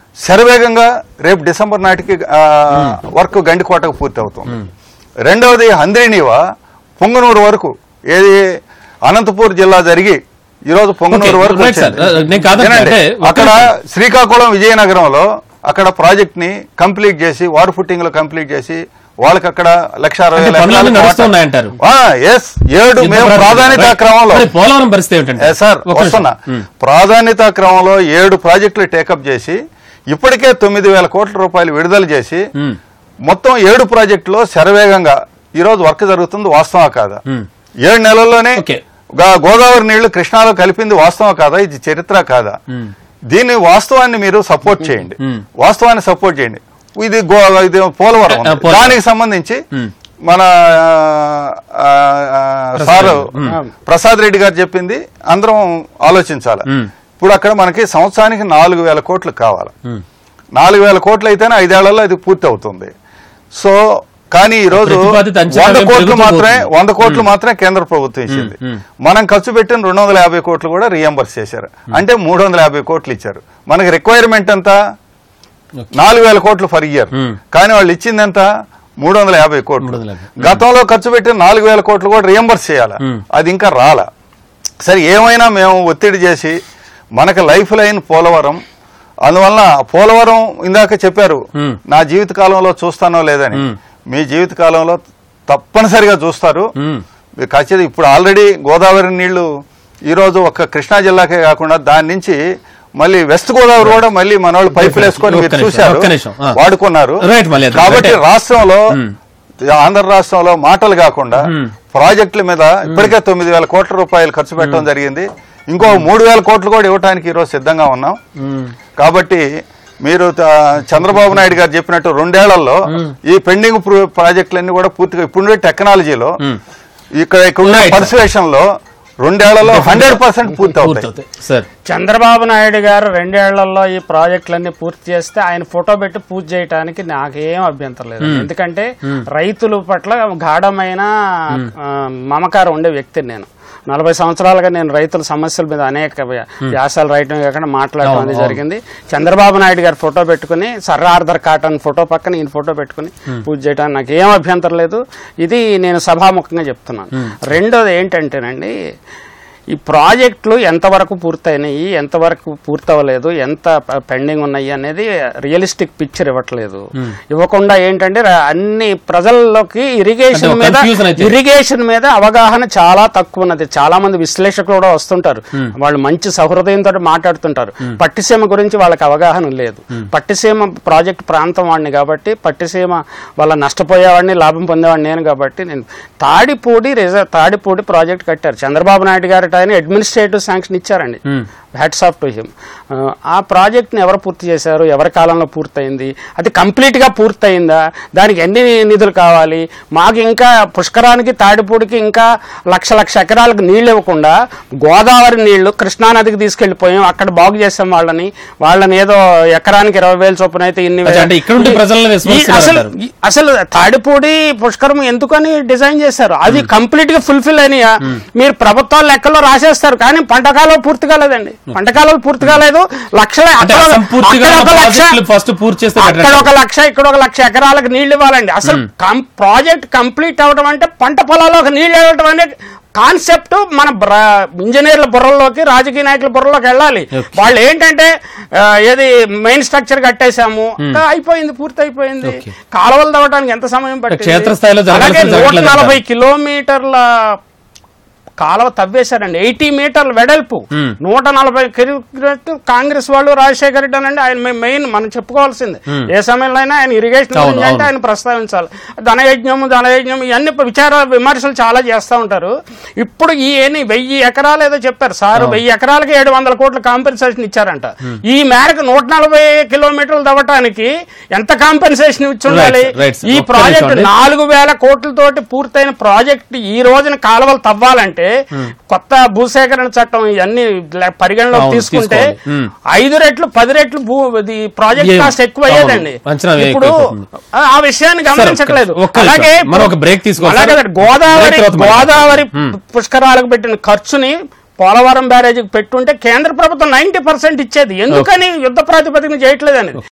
శరవేగంగా రేపు డిసెంబర్ నాటికి ఆ, వర్క్ గండికోటకు పూర్తి అవుతుంది రెండవది హంద్రీనీవా పొంగనూరు వరకు ఏది అనంతపూర్ జిల్లా జరిగి ఈరోజు పొంగనూరు Okay, వరకు right, sir. వచ్చింది. నేను కాదంటే వినండి, అంటే ఒక అక్కడ శ్రీకాకుళం విజయనగరంలో అక్కడ ప్రాజెక్ట్ ని కంప్లీట్ చేసి వాటర్ ఫుట్టింగ్ లో కంప్లీట్ చేసి వాళ్ళకి అక్కడ లక్ష అరవై అంటే వేల పనులన్నీ ఎకరాలకు నడుస్తున్నాయంటారు. ఆ, yes, ఏడు యుద్ధ మేము ప్రాతిపదికన. ప్రాధాన్యత Right. క్రమంలో మరి పోలవరం పరిస్థితి ఏమిటంటే ఏ సార్ ఒక్క నిమిషం. వస్తున్నా ఉమ్. ప్రాధాన్యత క్రమంలో ఏడు ప్రాజెక్టులు టేకప్ చేసి ఇప్పటికే తొమ్మిది వేల కోట్ల రూపాయలు విడుదల చేసి ఉమ్. మొత్తం ఏడు ప్రాజెక్టులో శరవేగంగా ఈ రోజు వర్క్ జరుగుతుంది వాస్తవా కాదా ఉమ్. ఏడు నెలల్లోనే ఓకే. గా- గోదావరి నీళ్లు కృష్ణాలో కలిపింది వాస్తవం కాదా ఇది చరిత్ర కాదా దీన్ని వాస్తవాన్ని మీరు సపోర్ట్ చేయండి ఉమ్. వాస్తవాన్ని సపోర్ట్ చేయండి ఇది గో- ఇది పోలవరం ఆ, పోలవరం. దానికి సంబంధించి ఉమ్. మన ఆ, ఆ, సారు ప్రసాద్ రెడ్డి గారు చెప్పింది అందరం ఆలోచించాలి ఉమ్. ఇప్పుడు అక్కడ మనకి సంవత్సరానికి నాలుగు వేల కోట్లు కావాలి ఉమ్. నాలుగు వేల కోట్లు అయితేనే ఐదేళ్లలో ఇది పూర్తి అవుతుంది సో కానీ ఈ రోజు ప్రతిపాదిత అంచనా వంద వ్యయం కోట్లు పెరుగుతూ మాత్రమే పోతుంది. వంద కోట్లు మాత్రమే కేంద్ర ప్రభుత్వం ఇచ్చింది మ్మ్. మనం ఖర్చు పెట్టిన రెండు వందల యాభై కోట్లు కూడా రియంబర్స్ చేశారు అంటే మూడు వందల యాభై కోట్లు ఇచ్చారు మనకి రిక్వైర్మెంట్ ఎంత నాలుగు వేల కోట్లు ఫర్ ఇయర్ మ్మ్. కానీ వాళ్ళు ఇచ్చింది ఎంత మూడు వందల యాభై కోట్లు 350. గతంలో ఖర్చు పెట్టిన నాలుగు వేల కోట్లు కూడా రియంబర్స్ చేయాలి మ్మ్. అది ఇంకా రాలా సరే ఏమైనా మేము ఒత్తిడి చేసి మనకు లైఫ్ లైన్ పోలవరం అందువల్ల పోలవరం ఇందాక చెప్పారు మ్మ్. నా జీవిత కాలంలో చూస్తానో లేదని మ్మ్. మీ జీవిత కాలంలో తప్పనిసరిగా చూస్తారు ఉమ్. ఖచ్చితంగా ఇప్పుడు ఆల్రెడీ గోదావరి నీళ్లు ఈ రోజు ఒక్క కృష్ణా జిల్లాకే కాకుండా దాని నుంచి మళ్ళీ వెస్ట్ గోదావరి కూడా మళ్ళీ మన వాళ్ళు పైపులు వేసుకొని ఒక్క మీరు నిమిషం, చూశారు ఒక్క నిమిషం. ఆ. వాడుకున్నారు Right, మళ్ళీ అది కాబట్టి అంటే- రాష్ట్రంలో మ్మ్. ఆంధ్ర రాష్ట్రంలో మాటలు కాకుండా మ్మ్. ప్రాజెక్టుల మీద ఇప్పటికే తొమ్మిది వేల కోట్ల రూపాయలు ఖర్చు పెట్టడం జరిగింది ఇంకో మూడు వేల కోట్లు కూడా ఇవ్వడానికి ఈరోజు సిద్ధంగా ఉన్నాం ఉమ్. కాబట్టి మీరు త- చంద్రబాబు నాయుడు గారు చెప్పినట్టు రెండేళ్లలో ఈ పెండింగ్ ప్ర- ప్రాజెక్టులన్నీ కూడా పూర్తిగా ఇప్పుడుండే టెక్నాలజీలో ఇక్కడ ఇక్కడ Right. పర్సువేషన్ లో రెండేళ్లలో హండ్రెడ్ పర్సెంట్ పూర్తి అవుతాయి పూర్తవుతాయి సార్ చంద్రబాబు నాయుడు గారు రెండేళ్లలో ఈ ప్రాజెక్టులన్నీ పూర్తి చేస్తే ఆయన ఫోటో పెట్టి పూజ చేయడానికి నాకేం అభ్యంతరం లేదు ఎందుకంటే రైతుల పట్ల గాఢమైన ఆ, మమకారం ఉండే వ్యక్తిని నేను నలభై సంవత్సరాలుగా నేను రైతుల సమస్యల మీద అనేక వ్య- వ్యాసాలు రాయటం కాకుండా మాట్లాడటం అవును, అనేది అవును. జరిగింది చంద్రబాబు నాయుడు గారు ఫోటో పెట్టుకుని సర్ర ఆర్దర్ కాటన్ ఫోటో పక్కన ఈయన ఫోటో పెట్టుకుని పూజ చేయడానికి నాకు ఏం అభ్యంతరం లేదు ఇది నేను సభాముఖంగా చెప్తున్నాను రెండోది ఏంటంటేనండి ఈ ప్రాజెక్టులు ఎంతవరకు పూర్తయినాయి ఎంతవరకు పూర్తవలేదు ఎంత ప- పెండింగ్ ఉన్నాయి అనేది రియలిస్టిక్ పిక్చర్ ఇవ్వట్లేదు ఇవ్వకుండా ఏంటంటే ర- అన్ని ప్రజల్లోకి ఇరిగేషన్ అంటే మీద confusion అయితే. ఇరిగేషన్ మీద అవగాహన చాలా తక్కువ ఉన్నది చాలా మంది విశ్లేషకులు కూడా వస్తుంటారు వాళ్ళు మంచి సహృదయంతో మాట్లాడుతుంటారు పట్టిసీమ గురించి వాళ్ళకి అవగాహన లేదు పట్టిసీమ ప్రాజెక్ట్ ప్రాంతం వాడిని కాబట్టి పట్టిసీమ వాళ్ళ నష్టపోయేవాడిని లాభం పొందేవాడిని నేను కాబట్టి నేను తాడిపూడి రిజర్వ్ తాడిపూడి ప్రాజెక్ట్ కట్టారు చంద్రబాబు నాయుడు గారి ఆయన అడ్మినిస్ట్రేటివ్ శాంక్షన్ ఇచ్చారండి హ్యాట్స్ ఆఫ్ టు హిమ్ ఆ ప్రాజెక్ట్ని ఎవరు పూర్తి చేశారు ఎవరి కాలంలో పూర్తయింది అది కంప్లీట్గా పూర్తయిందా దానికి ఎన్ని నిధులు కావాలి మాకు ఇంకా పుష్కరానికి తాడిపూడికి ఇంకా లక్ష లక్ష ఎకరాలకు నీళ్ళు ఇవ్వకుండా గోదావరి నీళ్లు కృష్ణానదికి తీసుకెళ్లిపోయాం అక్కడ బాగు చేసాం వాళ్ళని వాళ్ళని ఏదో ఎకరానికి ఇరవై వేలు చొప్పున అయితే ఇన్ని అచ్చా, అంటే ఇక్కడ ఉండే ప్రజలను ఈ- విస్మరిస్తున్నారు అసలు అంటారు. ఈ- అసలు తాడిపూడి పుష్కరం ఎందుకని డిజైన్ చేశారు అది కంప్లీట్ గా ఫుల్ఫిల్ అయినాయా మీరు ప్రభుత్వాల లెక్కల్లో రాసేస్తారు కానీ పంటకాలం పూర్తి కాలేదండి పంటకాలం పూర్తి కాలేదు లక్షల అంటే అక్కడ- అసంపూర్తిగా అక్కడ ఒక ఉన్న లక్ష ప్రాజెక్టులు ఫస్ట్ పూర్తి చేస్తే better అక్కడ ఒక అంటారు. లక్ష ఇక్కడ ఒక లక్ష ఎకరాలకు నీళ్లు ఇవ్వాలండి అసలు కం- ప్రాజెక్ట్ కంప్లీట్ అవడం అంటే పంట పొలాల్లోకి నీళ్లు వెళ్ళడం అనే కాన్సెప్ట్ మన బ్ర- ఇంజనీర్ల బుర్రల్లోకి రాజకీయ నాయకుల బుర్రలోకి వెళ్ళాలి Okay. వాళ్ళు ఏంటంటే ఆ, ఏది మెయిన్ స్ట్రక్చర్ కట్టేశాము ఇంకా అయిపోయింది పూర్తి అయిపోయింది Okay. కాలువలు తవ్వడానికి ఎంత సమయం పట్టింది క్షేత్రస్థాయిలో జరగాల్సిన అలాగే నూట జరగట్లేదు నలభై అంటారు. కిలోమీటర్ల కాలువ తవ్వేశారండి ఎయిటీ మీటర్ల వెడల్పు Hmm. నూట నలభై కిలోమీటర్లు కాంగ్రెస్ వాళ్ళు రాజశేఖర రెడ్డి అనండి ఆయన మె- మెయిన్ మనం చెప్పుకోవాల్సింది ఏ సమయంలో అయినా ఆయన ఇరిగేషన్ అవును, గురించి అంటే అవును. ఆయన ప్రస్తావించాలి ధనయజ్ఞము ధనయజ్ఞం ఇవన్నీ విచార విమర్శలు చాలా చేస్తూ ఉంటారు ఇప్పుడు ఈ ఏని వెయ్యి ఎకరాలు ఏదో చెప్పారు సార్ వెయ్యి ఎకరాలకి ఏడు వందల కోట్ల కాంపెన్సేషన్ ఇచ్చారంట ఈ మేరకు నూట నలభై కిలోమీటర్లు తవ్వటానికి ఎంత కాంపెన్సేషన్ ఇచ్చి ఉండాలి Right, right, sir. ఈ ఒక్క నిమిషం ప్రాజెక్ట్ అండి. నాలుగు వేల కోట్లతోటి పూర్తయిన ప్రాజెక్ట్ ఈ రోజున కాలువలు తవ్వాలంటే కొత్త భూసేకరణ చట్టం ఇవన్నీ లే- పరిగణలోకి అవును, తీసుకుంటే తీసుకోవాలి. ఉమ్. ఐదు రెట్లు పది రెట్లు భూ ఇది ప్రాజెక్ట్ ఏం- కాస్ట్ ఎక్కువ అయ్యేదండి అవును, అంచనా వ్యయం ఇప్పుడు ఎక్కువైపోతుంది. ఆ- ఆ విషయాన్ని గమనించట్లేదు ఒక్క నిమిషం. అలాగే మనం ఒక break తీసుకోవాలి, అలాగే సార్. గోదావరి Break తర్వాత మళ్ళీ గోదావరి ఉమ్. పుష్కరాలకు పెట్టిన ఖర్చుని పోలవరం బ్యారేజీకి పెట్టుంటే కేంద్ర ప్రభుత్వం నైన్టీ పర్సెంట్ ఇచ్చేది ఎందుకని యుద్ధ ప్రాతిపదికన చేయట్లేదు అనేది